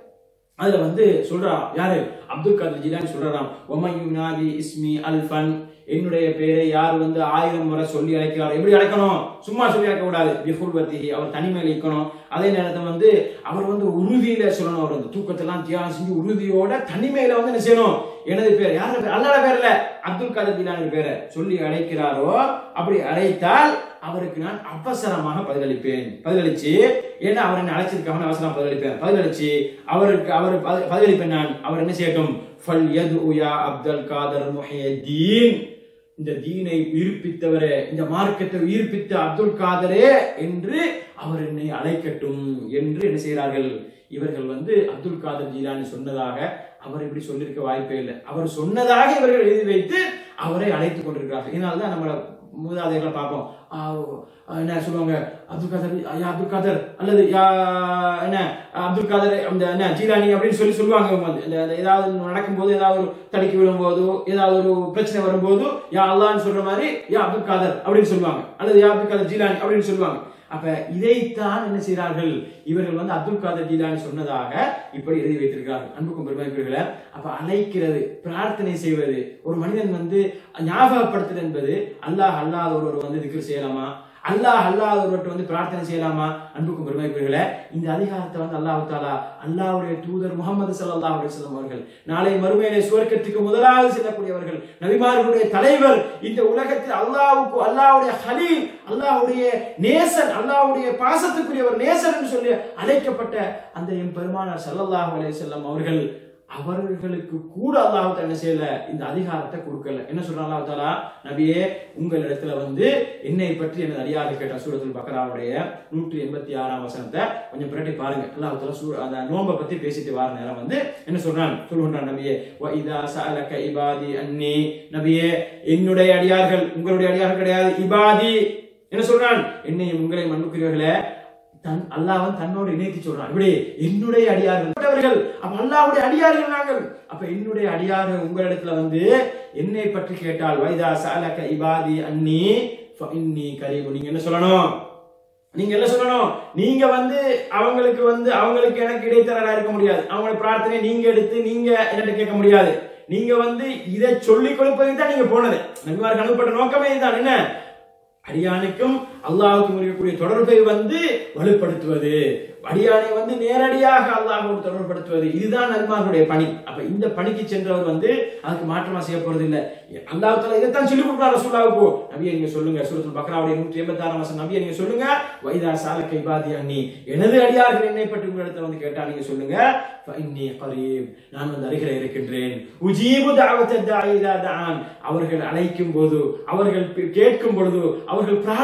அதுல வந்து சொல்றான் யாரு அப்துல் காதர் ஜிலானி சொல்றாராம் ஒமையும் நாதி இஸ்மி அல்ஃபன் என்னுடைய பெயரை யார் வந்து ஆயிரம் முறை சொல்லி அழைக்கிறார் எப்படி அழைக்கணும் சும்மா சொல்லி அழைக்க கூடாது பிஃபுல்வர்த்தி அவர் தனிமையில் இருக்கணும் அதே நேரத்தில் வந்து அவர் வந்து உறுதியில சொல்லணும் அவர் வந்து தூக்கத்தெல்லாம் தியானம் செஞ்சு உறுதியோட தனிமையில வந்து என்ன செய்யணும் எனது பேர் யாரோட பேர் அல்லாட பேர்ல அப்துல் காதர் ஜிலானி பேரை சொல்லி அழைக்கிறாரோ அப்படி அழைத்தால் அவருக்கு நான் அவசரமாக பதிலளிப்பேன் பதிலளிச்சு ஏன்னா அவர் என்ன அழைச்சிருக்காங்க அவசரமா பதிலளிப்பேன் பதிலளிச்சு அவருக்கு அவர் பதி- பதிலளிப்பேன் நான் அவர் என்ன செய்யட்டும் ஃபல் யதுயா அப்துல் காதர் முஹியத்தீன் இந்த தீனை உயிர்ப்பித்தவரே இந்த மார்க்கத்தை உயிர்ப்பித்த அப்துல் காதரே என்று அவர் என்னை அழைக்கட்டும் என்று என்ன செய்கிறார்கள் இவர்கள் வந்து அப்துல் காதர் ஜீலானி சொன்னதாக அவர் இப்படி சொல்லியிருக்க வாய்ப்பே இல்லை அவர் சொன்னதாக இவர்கள் எழுதி வைத்து அவரை அழைத்துக் கொண்டிருக்கிறார்கள் இதனால தான் நம்மள மூதாதைகளை பார்ப்போம் ஆ, ஆ, என்ன சொல்லுவாங்க அப்துல் காதர் யா அப்துல் காதர் அல்லது யா என்ன அப்துல் காதர் அந்த என்ன ஜீலானி அப்படின்னு சொல்லி சொல்லுவாங்க இவங்க வந்து இந்த இந்த ஏதாவது நடக்கும்போது ஏதாவது ஒரு தடுக்கி விழும்போதோ ஏதாவது ஒரு பிரச்சனை வரும்போது யா அல்லான்னு சொல்ற மாதிரி யா அப்துல் காதர் அப்படின்னு சொல்லுவாங்க அல்லது யா அப்துல் காதர் ஜீலானி அப்படின்னு சொல்லுவாங்க அப்ப இதைத்தான் என்ன செய்கிறார்கள் இவர்கள் வந்து அப்துல் காதர் ஜீலானி சொன்னதாக இப்படி எழுதி வைத்திருக்கிறார்கள் அன்புக்கும் பெருமைக்குரியவர்களே அப்ப அழைக்கிறது பிரார்த்தனை செய்வது ஒரு மனிதன் வந்து ஞாபகப்படுத்துறது என்பது அல்லாஹ் அல்லாத ஒருவர் வந்து திக்ர் செய்யலாமா அல்லாஹ் அல்லாத ஒருவர்கிட்ட வந்து பிரார்த்தனை செய்யலாமா அன்புக்கும் பெருமைக்குரியவர்களே இந்த அதிகாரத்தை வந்து அல்லாஹ் தாலா அல்லாஹ்வுடைய தூதர் முகமது ஸல்லல்லாஹு அலைஹி வஸல்லம் அவர்கள் நாளை மறுமையிலே சுவர்க்கத்துக்கு முதலாவது செல்லக்கூடியவர்கள் நபிமார்களுடைய தலைவர் இந்த உலகத்தில் அல்லாஹ்வுக்கு அல்லாஹ்வுடைய ஹலீல் அல்லாஹ்வுடைய நேசன் அல்லாஹ்வுடைய பாசத்துக்குரியவர் நேசன் என்று சொல்லி அழைக்கப்பட்ட அந்த எம் பெருமானார் ஸல்லல்லாஹு அலைஹி வஸல்லம் அவர்கள் அவர்களுக்கு கூட அல்லாஹ் தஆலா என்ன செய்யல இந்த அதிகாரத்தை கொடுக்கல என்ன சொல்றான் அல்லாஹ் தாலா நபியே உங்களிடத்துல வந்து என்னை பற்றி எனது அறியாது கேட்ட சூரத்துல் பக்ராவுடைய நூற்றி எண்பத்தி ஆறாம் வசனத்தை கொஞ்சம் பிரட்டி பாருங்க அல்லாஹ் தாலா சூ அந்த நோன்பை பத்தி பேசிட்டு வர நேரம் வந்து என்ன சொல்றான் சொல்லுகின்றான் நபியே வ இதா சஅலக இபாதி அன்னி நபியே என்னுடைய அடியார்கள் உங்களுடைய அடியார்கள் கிடையாது இபாதி என்ன சொல்றான் என்னையும் உங்களையும் அன்புக்குரியவர்களே தன் அல்லாஹ்வன் தன்னோடு இணைத்து சொல்றான் இப்படி என்னுடைய அடியார்கள் அவர்கள் அப்ப அல்லாஹ்வுடைய அடியார்கள் நாங்கள் அப்ப என்னுடைய அடியார்கள் உங்களிடத்துல வந்து என்னை பற்றி கேட்டால் வைதா சாலக இபாதி அன்னி ஃபஇன்னி கரீபு நீங்க என்ன சொல்லணும் நீங்க என்ன சொல்லணும் நீங்க வந்து அவங்களுக்கு வந்து அவங்களுக்கு எனக்கு இடைத்தரகரா இருக்க முடியாது அவங்களோட பிரார்த்தனை நீங்க எடுத்து நீங்க என்கிட்ட கேட்க முடியாது நீங்க வந்து இதை சொல்லிக் கொடுப்பதுக்கு தான் நீங்க போனது நபிமாருக்கு அனுப்பப்பட்ட நோக்கமே இதுதான் என்ன அடியானுக்கும் அல்லாஹுக்கும் இருக்கக்கூடிய தொடர்பை வந்து வலுப்படுத்துவது அடியானை வந்து நேரடியாக அல்லாஹோடு தொடர்புபடுத்துவது இதுதான் நன்மார்களுடைய பணி அப்ப இந்த பணிக்கு சென்றவர் வந்து அதுக்கு மாற்றமா செய்ய போறது இல்ல அல்லாஹ் தஆலா இதைத்தான் சொல்லி கொடுக்குறாரு ரசூலுல்லாஹ்வுக்கு நபியை நீங்க சொல்லுங்க சூரத்துல் பக்ராவுடைய நூற்றி எண்பத்தி ஆறாம் வசனம் நபியை நீங்க சொல்லுங்க வைதா சாலக்கை பாதி அண்ணி எனது அடியார்கள் என்னை பற்றி உங்களிடத்துல வந்து கேட்டா நீங்க சொல்லுங்க ஃபஇன்னி கரீப் நான் வந்து அருகில இருக்கின்றேன் உஜீபு தஅவத்த தாஇ இதா தஆன் அவர்கள் அழைக்கும் போது அவர்கள் பே- கேட்கும் பொழுது அவர்கள் பிரார்த்தனை செய்யும்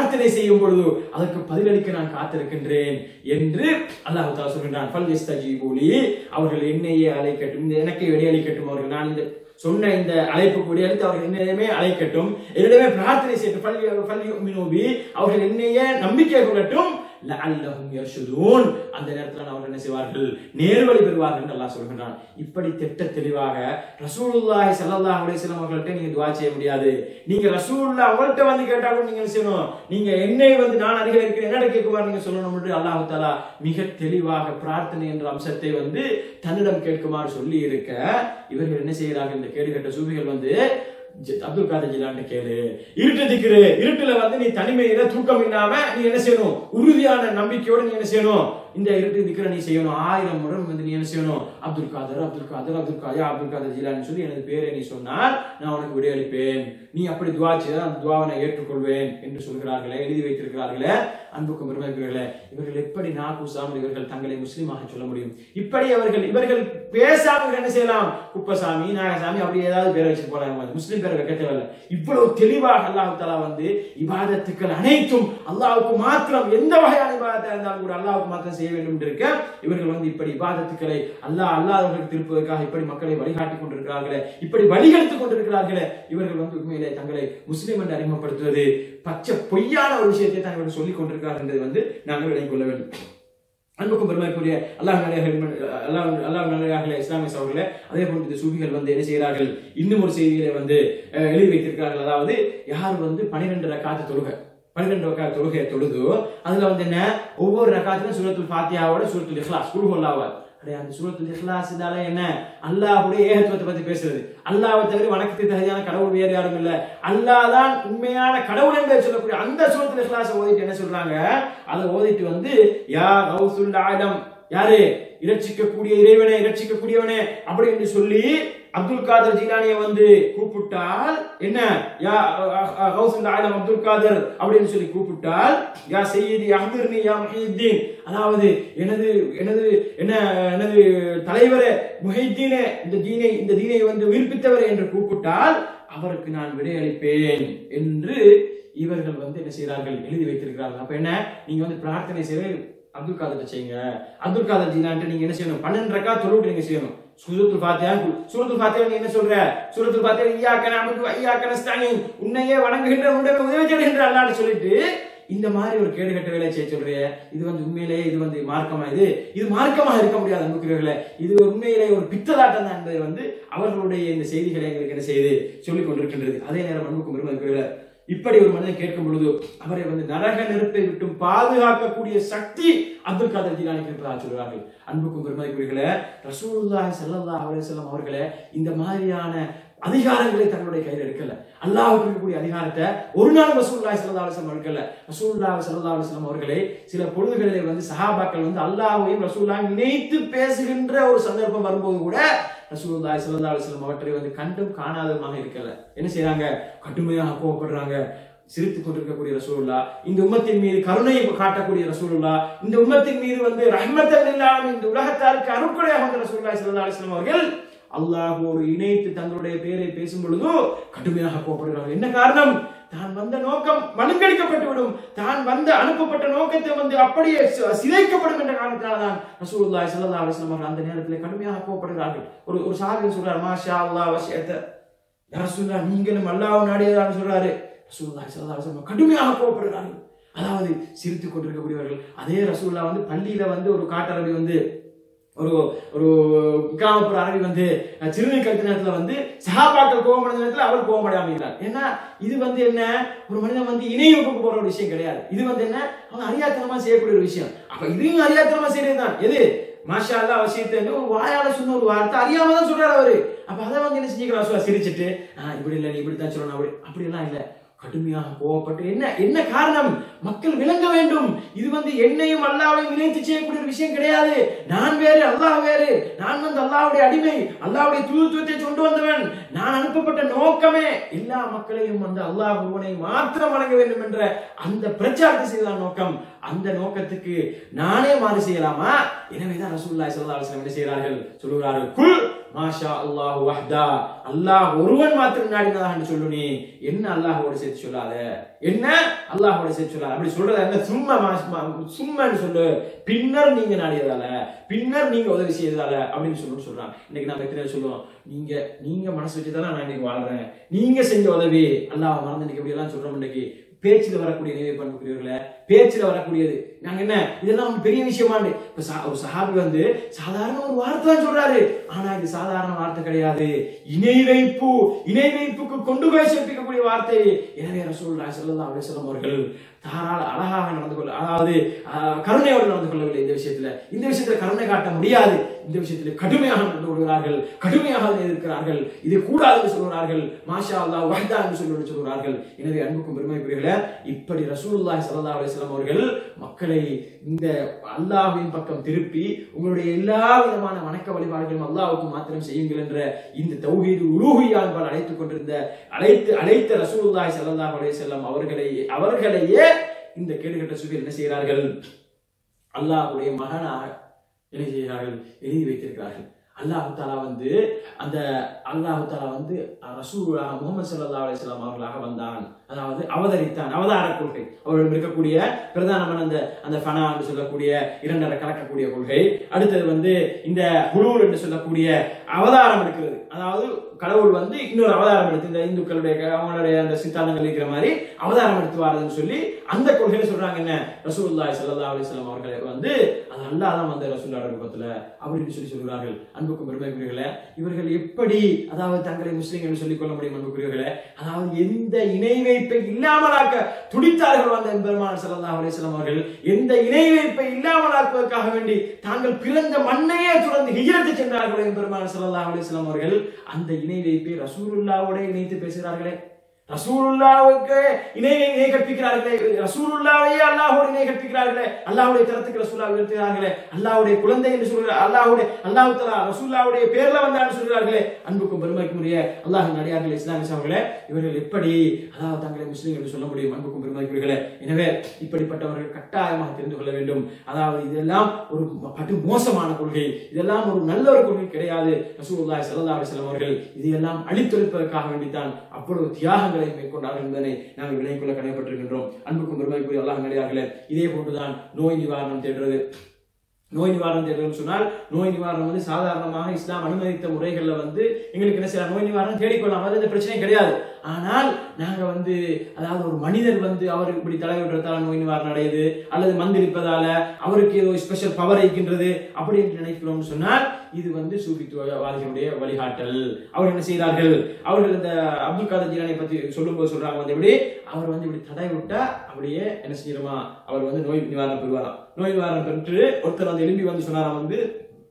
செய்யும் பொழுது அதற்கு பதிலளிக்க நான் காத்திருக்கின்றேன் என்று அல்லாஹ் தாலா சொல்கின்றான் ஃபல் யஸ்தஜீபூலி அவர்கள் என்னையே அழைக்கட்டும் இந்த எனக்கு வெளியளிக்கட்டும் அவர்கள் நான் இந்த சொன்ன இந்த அழைப்புக்கு விடையளித்து அவர்கள் என்னிடமே அழைக்கட்டும் என்னிடமே பிரார்த்தனை செய்யட்டும் ஃபல் யு- ஃபல் யுமினூபி அவர்கள் என்னையே நம்பிக்கை கொள்ளட்டும் லஅல்லஹும் யர்ஷுதூன் அந்த நேரத்தில் அவர்கள் என்ன செய்வார்கள் நேர்வழி பெறுவார்கள் என்று அல்லாஹ் சொல்கின்றான் இப்படி திட்ட தெளிவாக ரசூலுல்லாஹி ஸல்லல்லாஹு அலைஹி வஸல்லம் அவர்கள்ட்ட நீங்க துஆ செய்ய முடியாது நீங்க ரசூலுல்லாஹ் அவங்கள்ட்ட வந்து கேட்டா கூட நீங்க என்ன செய்யணும் நீங்க என்னை வந்து நான் அருகில் இருக்கிறேன் என்னடா கேட்குவார் நீங்க சொல்லணும் என்று அல்லாஹ் தஆலா மிக தெளிவாக பிரார்த்தனை என்ற அம்சத்தை வந்து தன்னிடம் கேட்குமாறு சொல்லி இருக்க இவர்கள் என்ன செய்கிறார்கள் இந்த கேடு கட்ட சூபிகள் வந்து ஜ- அப்துல் காதர் ஜிலான்ட்ட கேளு இருட்டு திக்குரு இருட்டுல வந்து நீ தனிமையில தூக்கம் இல்லாம நீ என்ன செய்யணும் உறுதியான நம்பிக்கையோட நீ என்ன செய்யணும் இந்த இருட்டு திக்கிற நீ செய்யணும் ஆயிரம் முறை வந்து நீ என்ன செய்யணும் அப்துல் காதர் அப்துல் காதர் அப்துல் காயா அப்துல் காதர் ஜிலான்னு சொல்லி எனது பேரை நீ சொன்னால் நான் உனக்கு விடையளிப்பேன் நீ அப்படி துவா செய்தால் அந்த துவாவை நான் ஏற்றுக்கொள்வேன் என்று சொல்கிறார்களே எழுதி வைத்திருக்கிறார்களே அன்புக்கும் பெருமைக்குரியவர்களே இவர்கள் எப்படி நாகூசாமல் இவர்கள் தங்களை முஸ்லீமாக சொல்ல முடியும் இப்படி அவர்கள் இவர்கள் பேசாம இவர்கள் என்ன செய்யலாம் குப்பசாமி நாகசாமி அப்படி ஏதாவது பேரை வச்சுட்டு போறாங்க முஸ்லீம் பேரை வைக்க தேவையில்லை இவ்வளவு தெளிவாக அல்லாஹ் தஆலா வந்து இபாதத்துக்கள் அனைத்தும் அல்லாஹ்வுக்கு மாத்திரம் எந்த வகையான இபாதத்தா இருந்தாலும் கூட அல்லாஹ்வுக்கு மாத்திரம் செய்ய வேண்டும் என்று இருக்க இவர்கள் வந்து இப்படி இபாதத்துக்களை அல்லாஹ் அல்லாதவர்களுக்கு திருப்பதற்காக இப்படி மக்களை வழிகாட்டி கொண்டிருக்கிறார்களே இப்படி வழிகெடுத்துக் கொண்டிருக்கிறார்களே இவர்கள் வந்து உண்மையிலே தங்களை முஸ்லீம் என்று அறிமுகப்படுத்துவது பச்சை பொய்யான ஒரு விஷயத்தை தான் இவர்கள் சொல்லிக் கொண்டிருக்கிறார்கள் என்பதை வந்து நாங்கள் விளங்கிக் கொள்ள வேண்டும் அன்புக்கும் பெருமைக்குரிய அல்லாஹ் நல்ல அல்லாஹ் அல்லாஹ் நல்ல இஸ்லாமிய சகோதரர்களே அதே போன்று இந்த சூபிகள் வந்து என்ன செய்கிறார்கள் இன்னும் ஒரு செய்திகளை வந்து அஹ், எழுதி வைத்திருக்கிறார்கள் அதாவது யார் வந்து பன்னிரெண்டு ரக்காத்து தொழுகை பன்னிரெண்டு ரக்காத்து தொழுகையை தொழுதோ அதுல வந்து என்ன ஒவ்வொரு ரக்காத்திலும் சூரத்துல் ஃபாத்தியாவோட சூரத்துல் இஹ்லாஸ் குருஹுல்லாவார் அடே அந்த சூரத்துல் இஹ்லாஸ் இதால என்ன அல்லாஹ்வுடைய ஏகத்துவத்தை பத்தி பேசுறது அல்லாஹ்வை தவிர வணக்கத்துக்கு தகுதியான கடவுள் வேறு யாரும் இல்ல அல்லாஹ் தான் உண்மையான கடவுள் என்று சொல்லக்கூடிய அந்த சூரத்துல் இஹ்லாஸ் ஓதிட்டு என்ன சொல்றாங்க அதை ஓதிட்டு வந்து யா கௌசுல் ஆலம் யாரு இரட்சிக்கக்கூடிய இறைவனே இரட்சிக்கக்கூடியவனே அப்படி என்று சொல்லி அப்துல் காதர் ஜீலானியை வந்து கூப்பிட்டால் என்ன யா அஹ், அஹ், கௌசுல் ஆலம் அப்துல் காதர் அப்படின்னு சொல்லி கூப்பிட்டால் யா செய்தி அஹ்திர்னி யா முஹித்தீன் அதாவது எனது எனது என்ன எனது தலைவரே முஹித்தீனே இந்த தீனை இந்த தீனை வந்து உயிர்ப்பித்தவரே என்று கூப்பிட்டால் அவருக்கு நான் விடையளிப்பேன் என்று இவர்கள் வந்து என்ன செய்கிறார்கள் எழுதி வைத்திருக்கிறார்கள் அப்ப என்ன நீங்க வந்து பிரார்த்தனை செய்ய அப்துல் காதர் செய்யுங்க அப்துல் காதர் ஜீலான்ட்டு நீங்க என்ன செய்யணும் பன்னெண்டு ரக்கா தொழுவிட்டு நீங்க செய்யணும் சூரத்துல் ஃபாத்தியா சூரத்துல் ஃபாத்தியா நீ என்ன சொல்ற சூரத்துல் ஃபாத்தியா இய்யாக்க நஅபுது வ இய்யாக்க நஸ்தஈன் உன்னையே வணங்குகின்ற உன்னுடைய உதவி செய்கின்ற அல்லாஹ்னு சொல்லிட்டு இந்த மாதிரி ஒரு கேடுகட்ட வேலையை செய்ய சொல்றிய இது வந்து உண்மையிலேயே இது வந்து மார்க்கமா இது இது மார்க்கமாக இருக்க முடியாது அன்புக்குரியவர்களே இது உண்மையிலேயே ஒரு பித்தலாட்டம் தான் என்பதை வந்து அவர்களுடைய இந்த செய்திகளை எங்களுக்கு என்ன செய்து சொல்லிக் கொண்டிருக்கின்றது அதே நேரம் அன்புக்கும் பெருமதிக்குரியவர்களே இப்படி ஒரு மனிதன் கேட்கும் பொழுது அவரை வந்து நரக நெருப்பை விட்டு பாதுகாக்கக்கூடிய சக்தி அப்துல் காதர் ஜீலானிக்கு இருப்பதாக சொல்கிறார்கள் அன்புக்கும் பெருமதிக்குரியவர்களே ரசூலுல்லாஹி ஸல்லல்லாஹு அலைஹி வஸல்லம் அவர்களே இந்த மாதிரியான அதிகாரங்களை தங்களுடைய கையில் எடுக்கல அல்லாஹ்வுக்கு இருக்கக்கூடிய அதிகாரத்தை ஒரு நாள் ரசூலுல்லாஹி ஸல்லல்லாஹு அலைஹி வஸல்லம் எடுக்கல ரசூலுல்லாஹி ஸல்லல்லாஹு அலைஹி வஸல்லம் அவர்களே சில பொழுதுகளிலே வந்து சஹாபாக்கள் வந்து அல்லாஹ்வையும் ரசூலுல்லாஹ் இணைத்து பேசுகின்ற ஒரு சந்தர்ப்பம் வரும்போது கூட ரசூலுல்லாஹி ஸல்லல்லாஹு அலைஹி வஸல்லம் அவற்றை வந்து கண்டும் காணாததுமாக இருக்கல என்ன செய்றாங்க கடுமையாக கோவப்படுறாங்க சிரித்துக் கொண்டிருக்கக்கூடிய ரசூலுல்லா இந்த உம்மத்தின் மீது கருணையை காட்டக்கூடிய ரசூலுல்லா இந்த உம்மத்தின் மீது வந்து ரஹ்மத்தல் இல்லாமல் இந்த உலகத்தாருக்கு அருட்கொடையாக வந்த ரசூலுல்லாஹி ஸல்லல்லாஹு அலைஹி வஸல்லம் அவர்கள் அல்லாஹோடு இணைத்து தங்களுடைய பெயரை பேசும் பொழுது கடுமையாக கோபப்படுகிறார்கள் என்ன காரணம் தான் வந்த நோக்கம் மழுங்கடிக்கப்பட்டு விடும் தான் வந்த அனுப்பப்பட்ட நோக்கத்தை வந்து அப்படியே சி- சிதைக்கப்படும் என்ற காரணத்தினால்தான் ரசூலுல்லாஹி ஸல்லல்லாஹு அலைஹி வஸல்லம் அவர்கள் அந்த நேரத்தில் கடுமையாக கோபப்படுகிறார்கள் ஒரு ஒரு சாஹிப் சொல்றார் மாஷா அல்லாஹ் வஷியத்த யா ரசூலுல்லாஹ் நீங்களும் அல்லாஹ் நாடியதாக சொல்றாரு ரசூலுல்லாஹி ஸல்லல்லாஹு அலைஹி வஸல்லம் கடுமையாக கோபப்படுகிறார்கள் அதாவது சிரித்துக் கொண்டிருக்கக்கூடியவர்கள் அதே ரசூலுல்லாஹ் வந்து பள்ளியில வந்து ஒரு காட்டரவி வந்து ஒரு ஒரு கிராமப்புற அரபி வந்து அஹ், சிறுநீர் கழித்த நேரத்துல வந்து சஹாபாக்கள் கோபமடைந்த நேரத்துல அவர் கோபமடையாம இருக்கிறார் ஏன்னா இது வந்து என்ன ஒரு மனிதன் வந்து இணையப்புக்கு போற ஒரு விஷயம் கிடையாது இது வந்து என்ன அவன் அறியாத்தனமா செய்யக்கூடிய ஒரு விஷயம் அப்ப இதையும் அறியாத்தனமா செய்யறதுதான் எது மாஷா அல்லா விஷயத்தை வந்து ஒரு வாயால சொன்ன ஒரு வார்த்தை அறியாம தான் சொல்றாரு அவரு அப்ப அதை வந்து என்ன செஞ்சுக்கலாம் சிரிச்சிட்டு ஆஹ் இப்படி இல்லை நீ இப்படி தான் சொல்லணும் அப்படி அப்படி எல்லாம் இல்ல கடுமையாக கோவப்பட்டு என்ன என்ன காரணம் மக்கள் விளங்க வேண்டும் இது வந்து என்னையும் அல்லாவையும் இணைத்து செய்யக்கூடிய ஒரு விஷயம் கிடையாது நான் வேறு அல்லாஹ் வேறு நான் வந்து அல்லாஹ்வுடைய அடிமை அல்லாஹ்வுடைய தூதுத்துவத்தை கொண்டு வந்தவன் நான் அனுப்பப்பட்ட நோக்கமே எல்லா மக்களையும் வந்து அல்லாஹ் ஒருவனை மாத்திரம் வணங்க வேண்டும் என்ற அந்த பிரச்சாரத்தை செய்தான் நோக்கம் அந்த நோக்கத்துக்கு நானே மாறு செய்யலாமா எனவேதான் ரசூலுல்லாஹி ஸல்லல்லாஹு அலைஹி வஸல்லம் என்ன செய்கிறார்கள் சொல்கிறார்கள் குல் மாஷா அல்லாஹ் வஹ்தா அல்லாஹ் ஒருவன் மாத்திரம் நாடினதாக சொல்லு நீ என்ன அல்லாஹோட சேர்த்து சொல்லாத என்ன அல்லாஹோட சேர்த்து சொல்லாத அப்படி சொல்றதா இருந்தா சும்மா மாஷ்- மா- சும்மான்னு சொல்லு பின்னர் நீங்க நாடியதால பின்னர் நீங்க உதவி செய்ததால அப்படின்னு சொல்லி சொல்றான் இன்னைக்கு நாம எத்தனை பேர் சொல்லுவோம் நீங்க நீங்க மனசு வச்சுதானே நான் இன்னைக்கு வாழ்றேன் நீங்க செஞ்ச உதவி அல்லாஹ் மறந்து இன்னைக்கு இப்படி எல்லாம் சொல்றோம் இன்னைக்கு பேச்சில் வரக்கூடிய நினைவு பண்புக்குரியவர்களே பேச்சில் வரக்கூடியது நாங்க என்ன இதெல்லாம் ஒரு பெரிய விஷயமாண்டு இப்ப சா- ஒரு சஹாபி வந்து சாதாரண ஒரு வார்த்தை தான் சொல்றாரு ஆனா இது சாதாரண வார்த்தை கிடையாது இணை வைப்பு இணை வைப்புக்கு கொண்டு போய் சேர்ப்பிக்கக்கூடிய வார்த்தை எனவே ரசூலுல்லாஹி ஸல்லல்லாஹு அலைஹி வஸல்லம் அவர்கள் தாராள அழகாக நடந்து கொள்ள அதாவது ஆஹ், கருணையோடு நடந்து கொள்ளவில்லை இந்த விஷயத்துல இந்த விஷயத்துல கருணை காட்ட முடியாது இந்த விஷயத்துல கடுமையாக நடந்து கொள்கிறார்கள் கடுமையாக எதிர்க்கிறார்கள் இது கூடாது என்று சொல்கிறார்கள் மாஷா அல்லாஹ் வஹ்தா என்று சொல்லி சொல்கிறார்கள் எனவே அன்புக்கும் பெருமைக்குரியர்களே இப்படி ரசூலுல்லாஹி ஸல்லல்லாஹு அலைஹி வஸல்லம் அவர்கள் மக்களை இந்த அல்லாஹ்வின் பக்கம் திருப்பி உங்களுடைய எல்லா விதமான வணக்க வழிபாடுகளும் அல்லாஹ்வுக்கு மாத்திரம் செய்யுங்கள் என்ற இந்த தௌஹீது உலூஹியா என்பால் அழைத்துக் கொண்டிருந்த அழைத்து அழைத்த ரசூலுல்லாஹி ஸல்லல்லாஹு அலைஹி வஸல்லம் அவர்களை அவர்களையே இந்த கேடுகட்ட சுபி என்ன செய்கிறார்கள் அல்லாஹ்வுடைய மகனாக என்ன செய்கிறார்கள் எழுதி வைத்திருக்கிறார்கள் அல்லாஹு தாலா வந்து அந்த அல்லாஹு தாலா வந்து ரசூலாக முகமது சல்லா அலிஸ்லாம் அவர்களாக வந்தான் அதாவது அவதரித்தான் அவதார கொள்கை அவர்கள் இருக்கக்கூடிய பிரதானமான அந்த அந்த ஃபனா என்று சொல்லக்கூடிய இரண்டரை கலக்கக்கூடிய கொள்கை அடுத்தது வந்து இந்த குழுவில் என்று சொல்லக்கூடிய அவதாரம் இருக்கிறது அதாவது கடவுள் வந்து இன்னொரு அவதாரம் எடுத்து இந்த இந்துக்களுடைய அவங்களுடைய அந்த சித்தாந்தங்கள் இருக்கிற மாதிரி அவதாரம் எடுத்து வாரதுன்னு சொல்லி அந்த கொள்கையில சொல்றாங்க என்ன ரசூலுல்லாஹி ஸல்லல்லாஹு அலைஹி வஸல்லம் அவர்களை வந்து அது அல்லாஹ் தான் வந்த ரசூலுல்லாஹ் ரூபத்துல அப்படின்னு சொல்லி சொல்கிறார்கள் அன்புக்கும் பெருமைக்குரியவர்களே இவர்கள் எப்படி அதாவது தங்களை முஸ்லிம்கள் சொல்லிக் கொள்ள முடியும் அன்புக்குரியவர்களே அதாவது எந்த இணை வைப்பை இல்லாமலாக்க துடித்தார்கள் வந்த பெருமான் ஸல்லல்லாஹு அலைஹி வஸல்லம் அவர்கள் எந்த இணை வைப்பை இல்லாமலாக்குவதற்காக வேண்டி தாங்கள் பிறந்த மண்ணையே துறந்து ஹிஜ்ரத்து சென்றார்கள் பெருமான் ஸல்லல்லாஹு அலைஹி வஸல்லம் அவர்கள் அந்த இணை வைப்பை ரசூலுல்லாவோட இணைத்து பேசுகிறார்களே ரசூலுல்லாவுக்கு இணை இணை கற்பிக்கிறார்களே ரசூலுல்லாவையே அல்லாஹோடு இணை கற்பிக்கிறார்களே அல்லாஹ்வுடைய தரத்துக்கு ரசூல்லா உயர்த்துகிறார்களே அல்லாஹ்வுடைய குழந்தை என்று சொல்கிறார் அல்லாஹ்வுடைய அல்லாஹ் தலா ரசூல்லாவுடைய பேர்ல வந்தான்னு சொல்கிறார்களே அன்புக்கும் பெருமைக்கும் உரிய அல்லாஹ் நடிகார்கள் இஸ்லாமிய அவர்களே இவர்கள் எப்படி அதாவது தங்களை முஸ்லீம் என்று சொல்ல முடியும் அன்புக்கும் பெருமைக்குரியர்களே எனவே இப்படிப்பட்டவர்கள் கட்டாயமாக தெரிந்து கொள்ள வேண்டும் அதாவது இதெல்லாம் ஒரு படு மோசமான கொள்கை இதெல்லாம் ஒரு நல்ல ஒரு கொள்கை கிடையாது ரசூலுல்லாஹி ஸல்லல்லாஹு அலைஹி வஸல்லம் அவர்கள் இதையெல்லாம் அழித்தொழிப்பதற்காக வேண்டித்தான் அவ்வளவு தியாகங்களை மேற்கொண்டார்கள் என்பதை நாங்கள் வினை கொள்ள கடமைப்பட்டிருக்கின்றோம் அன்புக்கும் பெருமைக்குரிய அல்லாஹ் நடிகார்களே இதே போன்றுதான் நோய் நிவாரணம் தேடுறது நோய் நிவாரணம் தேடுறதுன்னு சொன்னால் நோய் நிவாரணம் வந்து சாதாரணமாக இஸ்லாம் அனுமதித்த முறைகள்ல வந்து எங்களுக்கு என்ன செய்யலாம் நோய் நிவாரணம் தேடிக்கொள்ளலாம் அது எந்த பிரச்சனையும் கிடையாது ஆனால் நாங்க வந்து அதாவது ஒரு மனிதர் வந்து அவருக்கு இப்படி தலைவிடுறதால நோய் நிவாரணம் அடையுது அல்லது மந்திரிப்பதால அவருக்கு ஏதோ ஸ்பெஷல் பவர் இருக்கின்றது அப்படி என்று நினைக்கிறோம்னு சொன்னால் இது வந்து சூஃபித்துவவாதிகளுடைய வழிகாட்டல் அவர் என்ன செய்கிறார்கள் அவர்கள் இந்த அப்துல் காதர் ஜீலானை பத்தி சொல்லும்போது சொல்றாங்க வந்து எப்படி அவர் வந்து இப்படி தடை விட்டா அப்படியே என்ன செய்யணுமா அவர் வந்து நோய் நிவாரணம் பெறுவாராம் நோய் நிவாரணம் பெற்று ஒருத்தர் வந்து எழும்பி வந்து சொன்னாராம் வந்து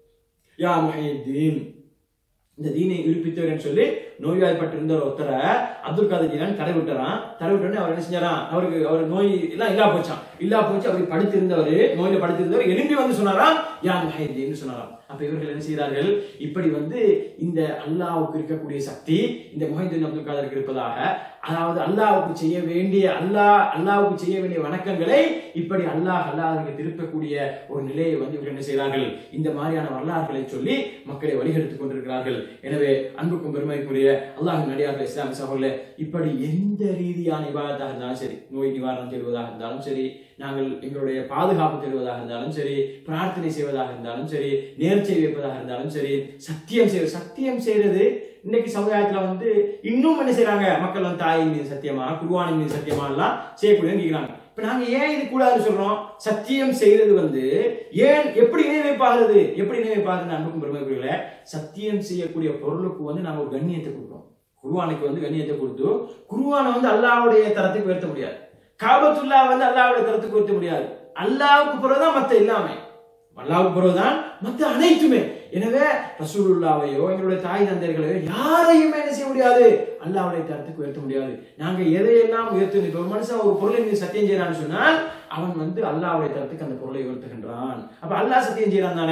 யா முஹைதீன் இந்த தீனை விடுப்பித்தவர் சொல்லி நோய்வாய்ப்பட்டிருந்த ஒரு ஒருத்தரை அப்துல் காதர் ஜீலான் தடை விட்டுறான் தடை விட்டோடனே அவர் என்ன செஞ்சாராம் அவருக்கு அவர் நோய் எல்லாம் இல்லா போச்சான் இல்லா போச்சு அவர் படுத்திருந்தவர் நோயில படுத்திருந்தவர் எழும்பி வந்து சொன்னாராம் யா முஹைதீன் சொன்னாராம் அப்ப இவர்கள் என்ன செய்கிறார்கள் இப்படி வந்து இந்த அல்லாஹ்வுக்கு இருக்கக்கூடிய சக்தி இந்த முஹைதீன் அப்துல் காதருக்கு இருப்பதாக அதாவது அல்லாஹ்வுக்கு செய்ய வேண்டிய அல்லாஹ் அல்லாஹ்வுக்கு செய்ய வேண்டிய வணக்கங்களை இப்படி அல்லாஹ் அல்லாஹ்வுக்கு திருப்பக்கூடிய ஒரு நிலையை வந்து இவர்கள் என்ன செய்கிறார்கள் இந்த மாதிரியான வரலாறுகளை சொல்லி மக்களை வழிகெடுத்துக் கொண்டிருக்கிறார்கள் எனவே அன்புக்கும் பெருமைக்குரிய அல்லாஹ் நடிகார்கள் இஸ்லாமிய சகோதரர்களே இப்படி எந்த ரீதியான விவாதத்தாக இருந்தாலும் சரி நோய் நிவாரணம் தேடுவதாக இருந்தாலும் சரி நாங்கள் எங்களுடைய பாதுகாப்பு தேடுவதாக இருந்தாலும் சரி பிரார்த்தனை செய்வதாக இருந்தாலும் சரி நேர்ச்சை வைப்பதாக இருந்தாலும் சரி சத்தியம் செய்வது சத்தியம் செய்யறது இன்னைக்கு சமுதாயத்துல வந்து இன்னும் என்ன செய்றாங்க மக்கள் வந்து தாயின் மீது சத்தியமா குருவானின் மீது சத்தியமா எல்லாம் செய்யக்கூடியன்னு கேட்கிறாங்க இப்ப நாங்க ஏன் இது கூடாதுன்னு சொல்றோம் சத்தியம் செய்யறது வந்து ஏன் எப்படி இணைவைப்பாகிறது எப்படி இணைவைப்பாகுதுன்னு அன்புக்கும் பெருமைக்குரியல சத்தியம் செய்யக்கூடிய பொருளுக்கு வந்து நாங்க ஒரு கண்ணியத்தை கொடுக்குறோம் குருவானுக்கு வந்து கண்ணியத்தை கொடுத்து குருவானை வந்து அல்லாவுடைய தரத்துக்கு உயர்த்த முடியாது காபத்துல்லா வந்து அல்லாவுடைய தரத்துக்கு உயர்த்த முடியாது அல்லாவுக்கு பிறகுதான் மத்த எல்லாமே அல்லாவுக்கு பிறகுதான் மத்த அனைத்துமே எனவே ரசூலுல்லாவையோ எங்களுடைய தாய் தந்தைகளையோ யாரையுமே என்ன செய்ய முடியாது அல்லாவுடைய தரத்துக்கு உயர்த்த முடியாது நாங்க எதையெல்லாம் உயர்த்து இப்ப ஒரு மனுஷன் ஒரு பொருளை மீது சத்தியம் செய்யறான்னு சொன்னால் அவன் வந்து அல்லாவுடைய தரத்துக்கு அந்த பொருளை உயர்த்துகின்றான் அப்ப அல்லாஹ் சத்தியம் செய்யறான் தானே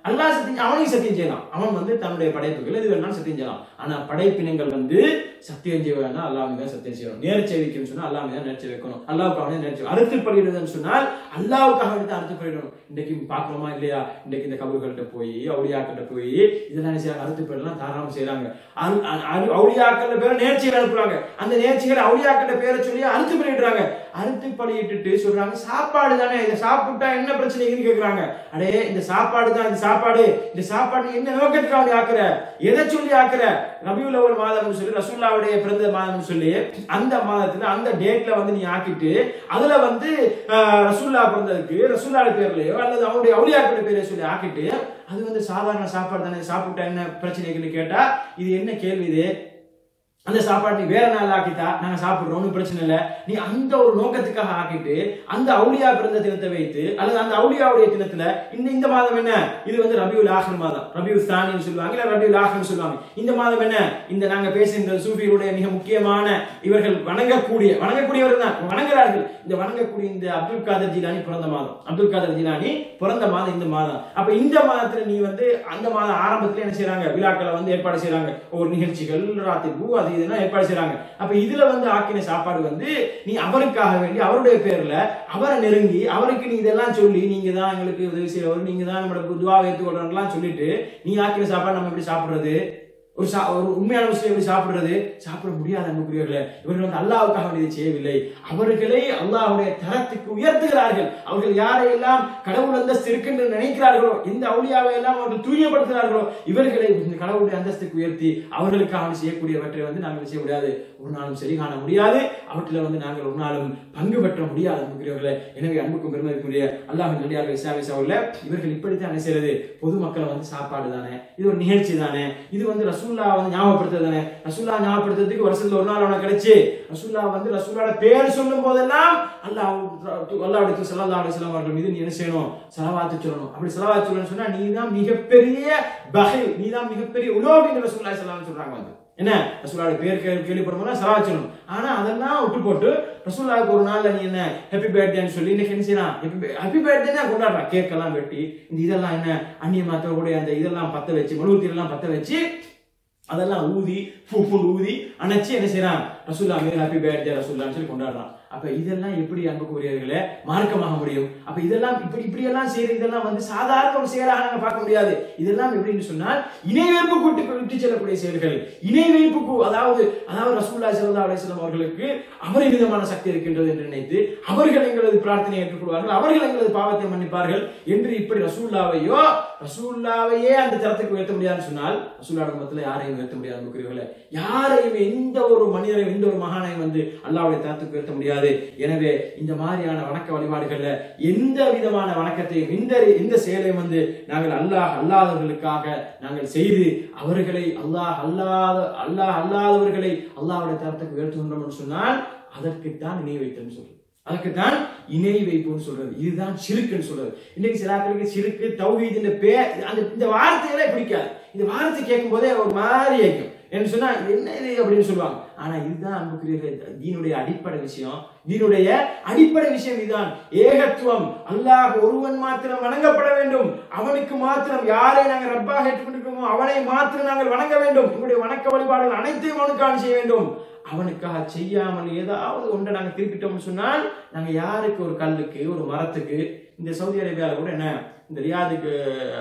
அல்லாஹ் சத்தியம் அவனையும் சத்தியம் செய்யலாம் அவன் வந்து தன்னுடைய படைப்புகள் எது வேணாலும் சத்தியம் செய்யலாம் ஆனா படைப்பினங்கள் வந்து சத்தியம் செய்ய வேணா அல்லாஹ் மீது தான் சத்தியம் செய்யணும் நேர்ச்சை வைக்கணும்னு சொன்னா அல்லாஹ் மீது தான் நேர்ச்சை வைக்கணும் அல்லாவுக்கு அவனே நேர்ச்சை அறுத்து பலியிடுதுன்னு சொன்னால் அல்லாவுக்காக வேண்டி தான் அறுத்து பலியிடணும் இன்னைக்கு பாக்குறோமா இல்லையா இன்னைக்கு இந்த கபர்கள்ட்ட போய் அவுளியாக்கிட்ட போய் இதெல்லாம் என்ன செய்யறாங்க அறுத்து பலிலாம் தாராளம் செய்யறாங்க அல்- அ- அ- அவுளியாக்கள் பேரை நேர்ச்சிகள் அனுப்புறாங்க அந்த நேர்ச்சிகளை அவுளியாக்கிட்ட பேரை சொல்லி அறுத்து பலியிடுறாங்க அறுத்து பலியிட்டுட்டு சொல்றாங்க சாப்பாடு தானே இதை சாப்பிட்டா என்ன பிரச்சனைன்னு கேக்குறாங்க அடே இந்த சாப்பாடு தான் இந்த சாப்பாடு இந்த சாப்பாடு நீ என்ன நோக்கத்துக்காக நீ ஆக்குற எதை சொல்லி ஆக்குற ரபியுல் அவல் மாதம்னு சொல்லி ரசூல்லாவுடைய பிறந்த மாதம்னு சொல்லி அந்த மாதத்துல அந்த டேட்ல வந்து நீ ஆக்கிட்டு அதுல வந்து ஆஹ், ரசூல்லா பிறந்ததுக்கு ரசூல்லா பேர்லயோ அல்லது அவனுடைய அவுளியாக்கள் பேரையோ சொல்லி ஆக்கிட்டு அது வந்து சாதாரண சாப்பாடு தானே சாப்பிட்டா என்ன பிரச்சனைக்குன்னு கேட்டா இது என்ன கேள்வி இது அந்த சாப்பாடு நீ வேற நாள் ஆக்கிட்டா நாங்க சாப்பிடுறோம் ஒன்றும் பிரச்சனை இல்லை நீ அந்த ஒரு நோக்கத்துக்காக ஆக்கிட்டு அந்த அவுளியா பிறந்த தினத்தை வைத்து அல்லது அந்த அவுளியாவுடைய தினத்துல இந்த இந்த மாதம் என்ன இது வந்து ரபியுல் ஆஹர் மாதம் ரபியுல் தானின்னு சொல்லுவாங்க இல்ல ரபியுல் ஆஹர்னு சொல்லுவாங்க இந்த மாதம் என்ன இந்த நாங்க பேசுகின்ற சூஃபியுடைய மிக முக்கியமான இவர்கள் வணங்கக்கூடிய வணங்கக்கூடியவர்கள் தான் வணங்குறார்கள் இந்த வணங்கக்கூடிய இந்த அப்துல் காதர் ஜிலானி பிறந்த மாதம் அப்துல் காதர் ஜிலானி பிறந்த மாதம் இந்த மாதம் அப்ப இந்த மாதத்துல நீ வந்து அந்த மாதம் ஆரம்பத்துல என்ன செய்றாங்க விழாக்களை வந்து ஏற்பாடு செய்றாங்க ஒரு நிகழ்ச்சிகள் ராத்திரி அது இதெல்லாம் ஏற்பாடு செய்றாங்க அப்ப இதுல வந்து ஆக்கின சாப்பாடு வந்து நீ அவருக்காக வேண்டி அவருடைய பேர்ல அவரை நெருங்கி அவருக்கு நீ இதெல்லாம் சொல்லி நீங்க தான் எங்களுக்கு உதவி செய்யறவர் நீங்க தான் நம்மளோட துவா ஏற்றுக்கொள்றோம்லாம் சொல்லிட்டு நீ ஆக்கின சாப்பாடு நம்ம எப்படி சாப்பிடுறது ஒரு சா ஒரு உண்மையான முஸ்லீம் எப்படி சாப்பிடுறது சாப்பிட முடியாத அன்புக்குரியவர்களே இவர்கள் வந்து அல்லாவுக்காக வேண்டியதை செய்யவில்லை அவர்களை அல்லாஹ்வுடைய தரத்துக்கு உயர்த்துகிறார்கள் அவர்கள் யாரையெல்லாம் கடவுள் அந்தஸ்து இருக்குன்னு நினைக்கிறார்களோ எந்த அவுளியாவை எல்லாம் அவர்கள் தூயப்படுத்துகிறார்களோ இவர்களை இந்த கடவுளுடைய அந்தஸ்துக்கு உயர்த்தி அவர்களுக்காக அவன் செய்யக்கூடியவற்றை வந்து நாங்கள் செய்ய முடியாது ஒரு நாளும் சரி காண முடியாது அவற்றில் வந்து நாங்கள் ஒரு நாளும் பங்கு பெற்ற முடியாது அன்புக்குரியவர்களே எனவே அன்புக்கும் பெருமதிக்குரிய அல்லாஹ் நடிகார்கள் இஸ்லாமிய சகோதரர்களே இவர்கள் இப்படித்தான் என்ன செய்யறது பொதுமக்களை வந்து சாப்பாடு தானே இது ஒரு நிகழ்ச்சி தானே இது வந்து ரசூல்லா வந்து ஞாபகப்படுத்துறது தானே ரசூல்லா ஞாபகப்படுத்துறதுக்கு வருஷத்துல ஒரு நாள் அவனுக்கு கிடைச்சு ரசூல்லா வந்து ரசூல்லாட பேர் சொல்லும் போதெல்லாம் அல்லாஹ் அல்லாஹ் சல்லா அலிஸ்லாம் அவர்கள் மீது நீ என்ன செய்யணும் செலவாத்து சொல்லணும் அப்படி செலவாத்து சொல்லணும்னு சொன்னா நீ தான் மிகப்பெரிய பகை நீ தான் மிகப்பெரிய உலோகின்னு ரசூல்லா சல்லாம் சொல்றாங்க வந்து என்ன ரசூலாவோட பேர் கேள்வி கேள்விப்படும்போது செலவா சொல்லணும் ஆனா அதெல்லாம் விட்டு போட்டு ரசூல்லாவுக்கு ஒரு நாள்ல நீ என்ன ஹாப்பி பர்த்டேன்னு சொல்லி இன்னைக்கு என்ன செய்யலாம் ஹாப்பி பர்த்டே தான் கொண்டாடுறான் கேக் எல்லாம் வெட்டி இந்த இதெல்லாம் என்ன அந்நிய மாத்தக்கூடிய அந்த இதெல்லாம் பத்த வச்சு மெழுகுத்தி எல்லாம் பத்த வச்சு அதெல்லாம் ஊதி பூ பூ ஊதி அணைச்சு என்ன செய்யறான் ரசூல்லா மீது ஹாப்பி பர்த்டே ரசூல்லான்னு சொல்லி கொண்டாடுறான் அப்ப இதெல்லாம் எப்படி அன்புக்குரியவர்களே மார்க்கமாக முடியும் அப்ப இதெல்லாம் இப்படி இப்படி எல்லாம் செய்யற இதெல்லாம் வந்து சாதாரண ஒரு செயலாக நாங்க பார்க்க முடியாது இதெல்லாம் எப்படின்னு சொன்னால் இணை வைப்பு கூட்டு விட்டு செல்லக்கூடிய செயல்கள் இணை வைப்புக்கு அதாவது அதாவது ரசூல்லா சல்லா அலிஸ்லாம் அவர்களுக்கு அவரை விதமான சக்தி இருக்கின்றது என்று நினைத்து அவர்கள் எங்களது பிரார்த்தனை ஏற்றுக்கொள்வார்கள் அவர்கள் எங்களது பாவத்தை மன்னிப்பார்கள் என்று இப்படி ரசூல்லாவையோ ரசூல்லாவையே அந்த தரத்துக்கு உயர்த்த முடியாதுன்னு சொன்னால் ரசூல்லா மத்தில யாரையும் உயர்த்த முடியாது அன்புக்குரியவர்களே யாரையும் எந்த ஒரு மனிதரையும் எந்த ஒரு மகானையும் வந்து அல்லாவுடைய தரத்துக்கு உயர்த்த முடியாது எனவே இந்த மாதிரியான வணக்க வழிபாடுகள்ல எந்த விதமான வணக்கத்தையும் இந்த இந்த செயலையும் வந்து நாங்கள் அல்லாஹ் அல்லாதவர்களுக்காக நாங்கள் செய்து அவர்களை அல்லாஹ் அல்லாத அல்லாஹ் அல்லாதவர்களை அல்லாஹ்வுடைய தரத்துக்கு உயர்த்துகின்றோம்னு சொன்னால் அதற்குத்தான் இணை வைத்தல் சொல்றது அதற்குத்தான் இணை வைப்புன்னு சொல்றது இதுதான் சிறுக்குன்னு சொல்றது இன்னைக்கு சில ஆட்களுக்கு சிறுக்கு தௌஹீத் இந்த பே அந்த இந்த வார்த்தைகளே பிடிக்காது இந்த வார்த்தை கேட்கும் போதே ஒரு மாதிரி கேட்கும் என்று சொன்னா இது என்ன இது அப்படின்னு சொல்லுவாங்க ஆனா இதுதான் அன்புக்குரியவர்களே தீனுடைய அடிப்படை விஷயம் தீனுடைய அடிப்படை விஷயம் இதுதான் ஏகத்துவம் அல்லாஹ் ஒருவன் மாத்திரம் வணங்கப்பட வேண்டும் அவனுக்கு மாத்திரம் யாரை நாங்கள் ரப்பாக ஏற்றுக்கொண்டிருக்கோமோ அவனை மாத்திரம் நாங்கள் வணங்க வேண்டும் எங்களுடைய வணக்க வழிபாடுகள் அனைத்தையும் அவனுக்காக செய்ய வேண்டும் அவனுக்காக செய்யாமல் ஏதாவது ஒன்றை நாங்கள் திருப்பிட்டோம்னு சொன்னால் நாங்க யாருக்கு ஒரு கல்லுக்கு ஒரு மரத்துக்கு இந்த சவுதி அரேபியாவில் கூட என்ன இந்த ரியாதுக்கு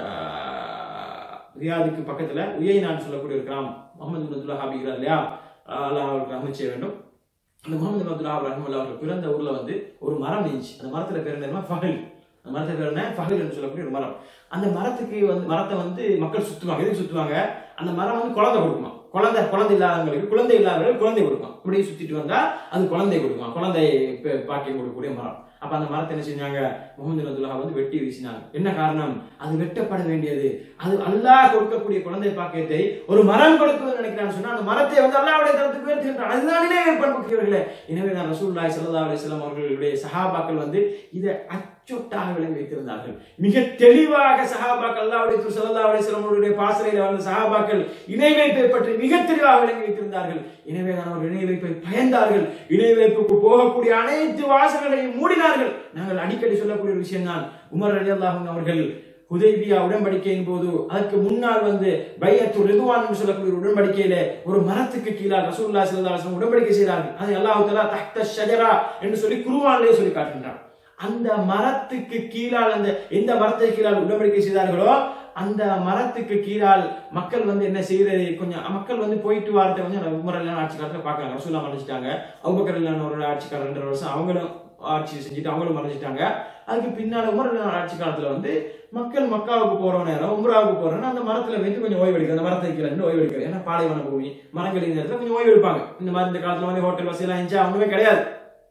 ஆஹ், ரியாதுக்கு பக்கத்துல உயைனான்னு சொல்லக்கூடிய ஒரு கிராமம் முகமது பின் அப்துல்லா ஹாபிக்கிறார் இல்லையா ஆஹ் அல்லாஹ் அவருக்கு ரஹ்மத் செய்ய வேண்டும் அந்த முகமது பின் அப்துல்லா ரஹ்மல்லா அவர்கள் பிறந்த ஊர்ல வந்து ஒரு மரம் இருந்துச்சு அந்த மரத்துல பேர் என்ன ஃபஹல் அந்த மரத்துல பேர் என்ன ஃபஹல் என்று சொல்லக்கூடிய ஒரு மரம் அந்த மரத்துக்கு வந்து மரத்தை வந்து மக்கள் சுத்துவாங்க எதுக்கு சுத்துவாங்க அந்த மரம் வந்து குழந்தை கொடுக்குமா குழந்தை குழந்தை இல்லாதவங்களுக்கு குழந்தை இல்லாதவங்களுக்கு குழந்தை கொடுக்கும் இப்படியே சுத்திட்டு வந்தா அது குழந்தை கொடுக்கும் குழந்தை பே- பாக்கியம் கொடுக்கக்கூடிய மரம் அப்ப அந்த மரத்தை என்ன செஞ்சாங்க முகமது ரத்துல்லா வந்து வெட்டி வீசினாங்க என்ன காரணம் அது வெட்டப்பட வேண்டியது அது அல்லாஹ் கொடுக்கக்கூடிய குழந்தை பாக்கியத்தை ஒரு மரம் கொடுக்குவது நினைக்கிறான்னு சொன்னா அந்த மரத்தை வந்து அல்லாஹ்வுடைய தரத்துக்கு உயர்த்துகின்றான் அதுதானே பண்புக்குரியவர்களே எனவே தான் ரசூலுல்லாஹி ஸல்லல்லாஹு அலைஹி வஸல்லம் அவர்களுடைய சஹாபாக்கள் வந்து இதை அச்சொட்டாக விளங்கி வைத்திருந்தார்கள் மிக தெளிவாக சஹாபாக்கள் அல்லாஹ்வுடைய தூதர் ஸல்லல்லாஹு அலைஹி வஸல்லம் அவருடைய பாசறையில் வந்த சஹாபாக்கள் இணை வைப்பை பற்றி மிக தெளிவாக விளங்கி வைத்திருந்தார்கள் எனவே தான் அவர்கள் இணை வைப்பை பயந்தார்கள் இணை வைப்புக்கு போகக்கூடிய அனைத்து வாசல்களையும் மூடினார்கள் நாங்கள் அடிக்கடி சொல்லக்கூடிய ஒரு விஷயம் தான் உமர் ரலியல்லாஹு அன்ஹு அவர்கள் ஹுதைபியா உடன்படிக்கையின் போது அதற்கு முன்னால் வந்து பையத்து ரிதுவான் என்று சொல்லக்கூடிய ஒரு உடன்படிக்கையில ஒரு மரத்துக்கு கீழாக ரசூலுல்லாஹி ஸல்லல்லாஹு அலைஹி வஸல்லம் உடன்படிக்கை செய்தார்கள் அதை அல்லாஹ் தஆலா தஹ்த ஷஜரா என்று சொல்லி குர்ஆனிலே சொல்லி காட்டுகின்றான் அந்த மரத்துக்கு கீழால் அந்த எந்த மரத்துக்கு கீழால் உடன்படிக்கை செய்தார்களோ அந்த மரத்துக்கு கீழால் மக்கள் வந்து என்ன செய்யறது கொஞ்சம் மக்கள் வந்து போயிட்டு வாரத்தை கொஞ்சம் உமரெல்லாம் ஆட்சி காலத்துல பார்க்கறாங்க ரசூலா மறைச்சிட்டாங்க அபுபக்கர் ஒரு ஆட்சிக்காரர் ரெண்டு வருஷம் அவங்களும் ஆட்சி செஞ்சுட்டு அவங்களும் மறைஞ்சிட்டாங்க அதுக்கு பின்னால உமர் ஆட்சி காலத்துல வந்து மக்கள் மக்காவுக்கு போற நேரம் உம்ராவுக்கு போற நேரம் அந்த மரத்துல வைத்து கொஞ்சம் ஓய்வு எடுக்கிறது அந்த மரத்தை கீழே நின்று ஓய்வு எடுக்கிறது ஏன்னா பாலைவன பூமி மரங்கள் இந்த இடத்துல கொஞ்சம் ஓய்வு எடுப்பாங்க இந்த மாதிரி இந்த காலத்துல வந்து ஹோட்டல் வசதி எல்லாம் இருந்துச்சா ஒண்ணுமே கிடையாது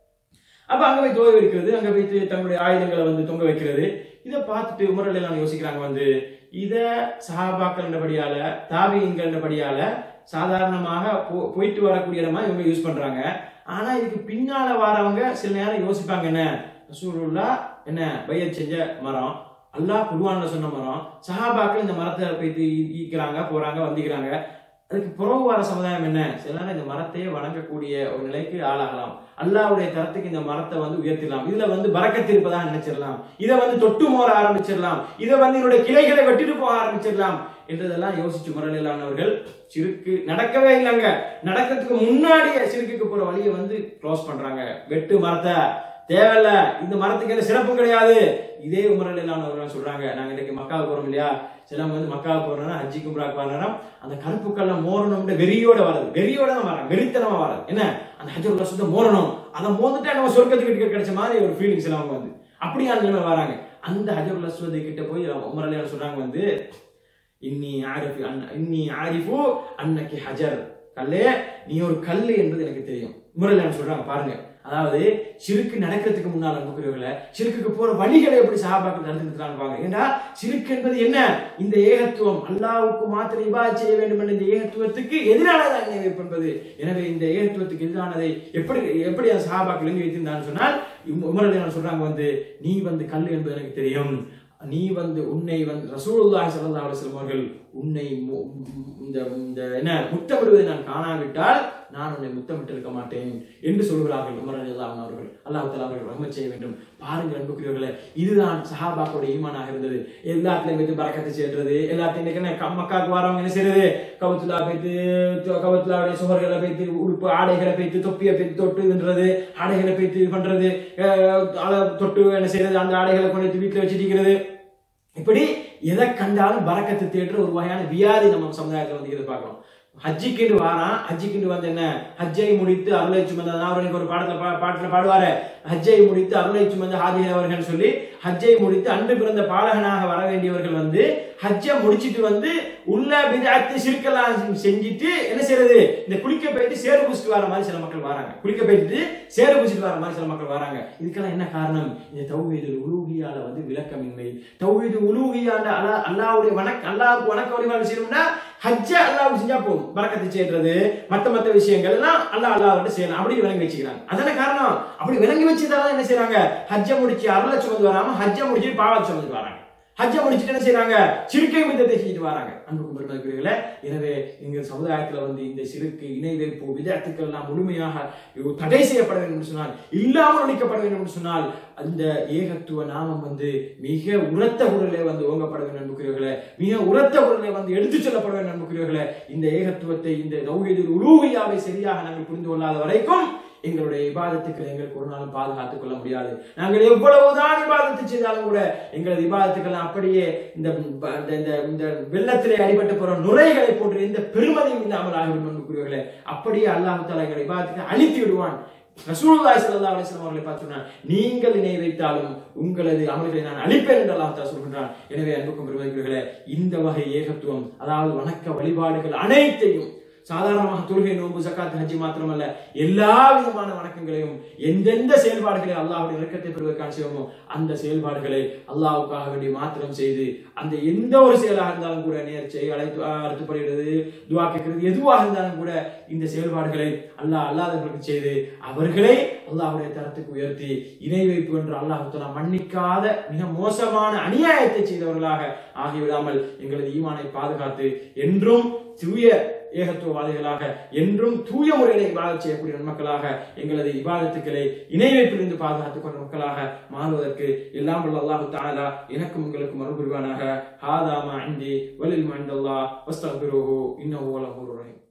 அப்ப அங்க போய் ஓய்வு எடுக்கிறது அங்க வைத்து தங்களுடைய ஆயுதங்களை வந்து தொங்க வைக்கிறது இதை பார்த்துட்டு உமர்கள் எல்லாம் யோசிக்கிறாங்க வந்து இத சஹாபாக்கள் என்றபடியால தாபியங்கள் என்றபடியால சாதாரணமாக போ- போயிட்டு வரக்கூடிய இடமா இவங்க யூஸ் பண்றாங்க ஆனா இதுக்கு பின்னால வரவங்க சில நேரம் யோசிப்பாங்க என்ன ரசூலுல்லா என்ன பையத் செஞ்ச மரம் அல்லாஹ் குருவான்ல சொன்ன மரம் சஹாபாக்கள் இந்த மரத்தை போயிட்டு ஈ- ஈக்கிறாங்க போறாங்க வந்திக்கிறாங்க அதுக்கு புறவு வர சமுதாயம் என்ன சில நேரம் இந்த மரத்தையே வணங்கக்கூடிய ஒரு நிலைக்கு ஆளாகலாம் அல்லாஹ்வுடைய தரத்துக்கு இந்த மரத்தை வந்து உயர்த்திடலாம் இதுல வந்து பறக்கத்து இருப்பதா நினைச்சிடலாம் இதை வந்து தொட்டு மோர ஆரம்பிச்சிடலாம் இதை வந்து என்னுடைய கிளைகளை வெட்டிட்டு போக ஆரம்பிச்சிடலாம் என்றதெல்லாம் யோசிச்சு முரளிலானவர்கள் சிறுக்கு நடக்கவே இல்லைங்க நடக்கிறதுக்கு முன்னாடியே சிறுக்குக்கு போற வழியை வந்து க்ளோஸ் பண்றாங்க வெட்டு மரத்தை தேவையில்ல இந்த மரத்துக்கு எந்த சிறப்பும் கிடையாது இதே முரளிலானவர்கள் சொல்றாங்க நாங்க இன்னைக்கு மக்காவுக்கு போறோம் இல்லையா சிலவங்க வந்து மக்காவுக்கு போறோம்னா ஹஜ்ஜி கும்ராக்கு வரணும் அந்த கருப்பு கல்ல மோரணும்னு வெறியோட வர்றது வெறியோட தான் வராங்க வெறித்தனமா வராது என்ன அந்த ஹஜ்ஜர் ரசத்தை மோரணும் அதை மோந்துட்டா நம்ம சொர்க்கத்துக்கு டிக்கெட் கிடைச்ச மாதிரி ஒரு ஃபீலிங்ஸ் எல்லாம் அவங்க வந்து அப்படியான நிலைமை வராங்க அந்த ஹஜர் அஸ்வதி கிட்ட போய் உமரலியார் சொல்றாங்க வந்து இன்னி ஆரிஃபு அன் இன்னி ஆரிஃபு அன்னக்கி ஹஜர் கல்லே நீ ஒரு கல்லு என்பது எனக்கு தெரியும் உமரலியார் சொல்றாங்க பாருங்க அதாவது சிறுக்கு நடக்கிறதுக்கு முன்னால் அனுப்புகிறவர்கள சிறுக்குக்கு போற வழிகளை எப்படி சஹாபாக்கள் நடந்துருக்காங்க பாருங்க ஏன்னா சிறுக்கு என்பது என்ன இந்த ஏகத்துவம் அல்லாஹ்வுக்கு மாத்திரம் இபாத் செய்ய வேண்டும் என்ற இந்த ஏகத்துவத்துக்கு எதிரானதான் நினைவு என்பது எனவே இந்த ஏகத்துவத்துக்கு எதிரானதை எப்படி எப்படி அந்த சஹாபாக்கள் எழுதி வைத்திருந்தான்னு சொன்னால் உமரலியார் சொல்றாங்க வந்து நீ வந்து கல் என்பது எனக்கு தெரியும் நீ வந்து உன்னை வந்து ரசூலுல்லாஹி ஸல்லல்லாஹு அலைஹி வஸல்லம் அவர்கள் உன்னை மு- இந்த இந்த என்ன முத்தமிடுவதை நான் காணாவிட்டால் நான் உன்னை முத்தமிட்டு இருக்க மாட்டேன் என்று சொல்கிறார்கள் உமர் ரலியல்லாஹு அவர்கள் அல்லாஹ் தஆலா அவர்கள் ரஹ்மத் செய்ய வேண்டும் பாருங்கள் அன்புக்குரியவர்களே இதுதான் சஹாபாக்களுடைய ஈமானாக இருந்தது எல்லாத்துலயும் வைத்து பறக்கத்தை செய்யறது எல்லாத்தையும் இன்னைக்கு என்ன க- மக்காவுக்கு வரவங்க என்ன செய்யறது கவுத்துலா வைத்து கவுத்துலாவுடைய சுவர்களை வைத்து உடுப்பு ஆடைகளை வைத்து தொப்பியை வைத்து தொட்டுன்றது ஆடைகளை வைத்து இது பண்றது அஹ், அதை தொட்டு என்ன செய்யறது அந்த ஆடைகளை கொண்டு வந்து வீட்டுல வச்சிருக்கிறது இப்படி எதை கண்டாலும் பறக்கத்து தேடுற ஒரு வகையான வியாதி நம்ம சமுதாயத்துல வந்து இதை பார்க்கிறோம் ஹஜ்ஜிக்கிண்டு வாரான் ஹஜ்ஜிக்கிண்டு வந்து என்ன ஹஜ்ஜை முடித்து அருளை சுமந்த அவருக்கு ஒரு பாடத்துல பா- பாட்டுல பாடுவாரு ஹஜ்ஜை முடித்து அருளை சுமந்த ஹாதிகள் அவர்கள் சொல்லி ஹஜ்ஜை முடித்து அன்று பிறந்த பாலகனாக வர வேண்டியவர்கள் வந்து ஹஜ்ஜை முடிச்சிட்டு வந்து உள்ள பிதாத்து சிறுக்கெல்லாம் செஞ்சுட்டு என்ன செய்யறது இந்த குளிக்க போயிட்டு சேறு பூசிட்டு வர மாதிரி சில மக்கள் வராங்க குளிக்க போயிட்டு சேறு பூசிட்டு வர மாதிரி சில மக்கள் வராங்க இதுக்கெல்லாம் என்ன காரணம் இந்த தௌஹீது உலூகியால வந்து விளக்கமின்மை தௌஹீது உலூகியாண்ட அல்லா அல்லாவுடைய வணக்க அல்லாவுக்கு வணக்க வழிபாடு செய்யணும்னா ஹஜ்ஜ அல்லாவுக்கு செஞ்சா போதும் பறக்கத்தை செய்யறது மத்த மத்த விஷயங்கள் எல்லாம் அல்லாஹ் அல்லாஹ்விட்டு செய்யலாம் அப்படி விளங்கி வச்சுக்கிறாங்க அதான காரணம் அப்படி விளங்கி வச்சதால என்ன செய்றாங்க ஹஜ்ஜ முடிச்சு அருளை சுமந்து வராம ஹஜ்ஜ முடிச்சு பாவத்தை சுமந்து வராங்க ஹஜ்ஜ முடிச்சுட்டு என்ன செய்றாங்க சிறுக்கை மித்தத்தை செஞ்சுட்டு வராங்க அன்புக்கும் பெருமதிக்குரியவர்களே எனவே எங்கள் சமுதாயத்துல வந்து இந்த சிறுக்கு இணை வைப்பு விதத்துக்கள் எல்லாம் முழுமையாக தடை செய்யப்பட வேண்டும் என்று சொன்னால் இல்லாமல் ஒழிக்கப்பட வேண்டும் என்று சொன்னால் அந்த ஏகத்துவ நாமம் வந்து மிக உரத்த குரலே வந்து ஓங்கப்பட வேண்டும் அன்புக்குரியவர்களே மிக உரத்த குரலே வந்து எடுத்துச் செல்லப்பட வேண்டும் அன்புக்குரியவர்களே இந்த ஏகத்துவத்தை இந்த நௌஹீதுல் உலூஹியாவை சரியாக நாங்கள் புரிந்து கொள்ளாத வரைக்கும் எங்களுடைய இபாதத்துக்களை எங்களுக்கு ஒரு நாளும் பாதுகாத்துக் கொள்ள முடியாது நாங்கள் எவ்வளவுதான் இபாதத்து செய்தாலும் கூட எங்களது இபாதத்துக்கள் அப்படியே இந்த ப- இந்த- இந்த இந்த வெள்ளத்திலே அடிபட்டு போற நுரைகளை போன்று எந்த பெருமதியும் இல்லாமல் ஆகிவிடும் அன்புக்குரியவர்களே அப்படியே அல்லாஹ் தாலா எங்களுடைய இபாதத்தை அழித்து விடுவான் ரசூலுல்லாஹி ஸல்லல்லாஹு அலைஹி வஸல்லம் அவர்களை பார்த்து சொன்னார் நீங்கள் இணை வைத்தாலும் உங்களது அமல்களை நான் அழிப்பேன் என்று அல்லாஹ் தஆலா சொல்கின்றான் எனவே அன்புக்கும் பெருமதிக்குரியவர்களே இந்த வகை ஏகத்துவம் அதாவது வணக்க வழிபாடுகள் அனைத்தையும் சாதாரணமாக தொழுகை நோன்பு ஜக்காத் ஹஜ்ஜி மாத்திரமல்ல எல்லா விதமான வணக்கங்களையும் எந்தெந்த செயல்பாடுகளை அல்லாஹ்வுடைய இறக்கத்தை பெறுவதற்கான செய்வோமோ அந்த செயல்பாடுகளை அல்லாஹ்வுக்காக வேண்டி மாத்திரம் செய்து அந்த எந்த ஒரு செயலாக இருந்தாலும் கூட நேர்ச்சை அழைத்து அறுத்துப்படுகிறது துவா கேட்கிறது எதுவாக இருந்தாலும் கூட இந்த செயல்பாடுகளை அல்லாஹ் அல்லாதவர்களுக்கு செய்து அவர்களை அல்லாஹ்வுடைய தரத்துக்கு உயர்த்தி இணை வைப்பு என்று அல்லாஹ் தஆலா மன்னிக்காத மிக மோசமான அநியாயத்தை செய்தவர்களாக ஆகிவிடாமல் எங்களது ஈமானை பாதுகாத்து என்றும் தூய ஏகத்துவவாதிகளாக என்றும் தூய முறையிலே இபாதத் செய்யக்கூடிய நன்மக்களாக எங்களது இபாதத்துக்களை இணை வைப்பிலிருந்து பாதுகாத்துக் கொண்ட மக்களாக மாறுவதற்கு எல்லாம் வல்ல அல்லாஹு தஆலா எனக்கும் உங்களுக்கும் அருள் புரிவானாக ஹாதா மா இந்தி வலில் மா இந்தல்லாஹ் வஸ்தக்பிருஹு இன்னஹு வல் கஃூருர் ரஹீம்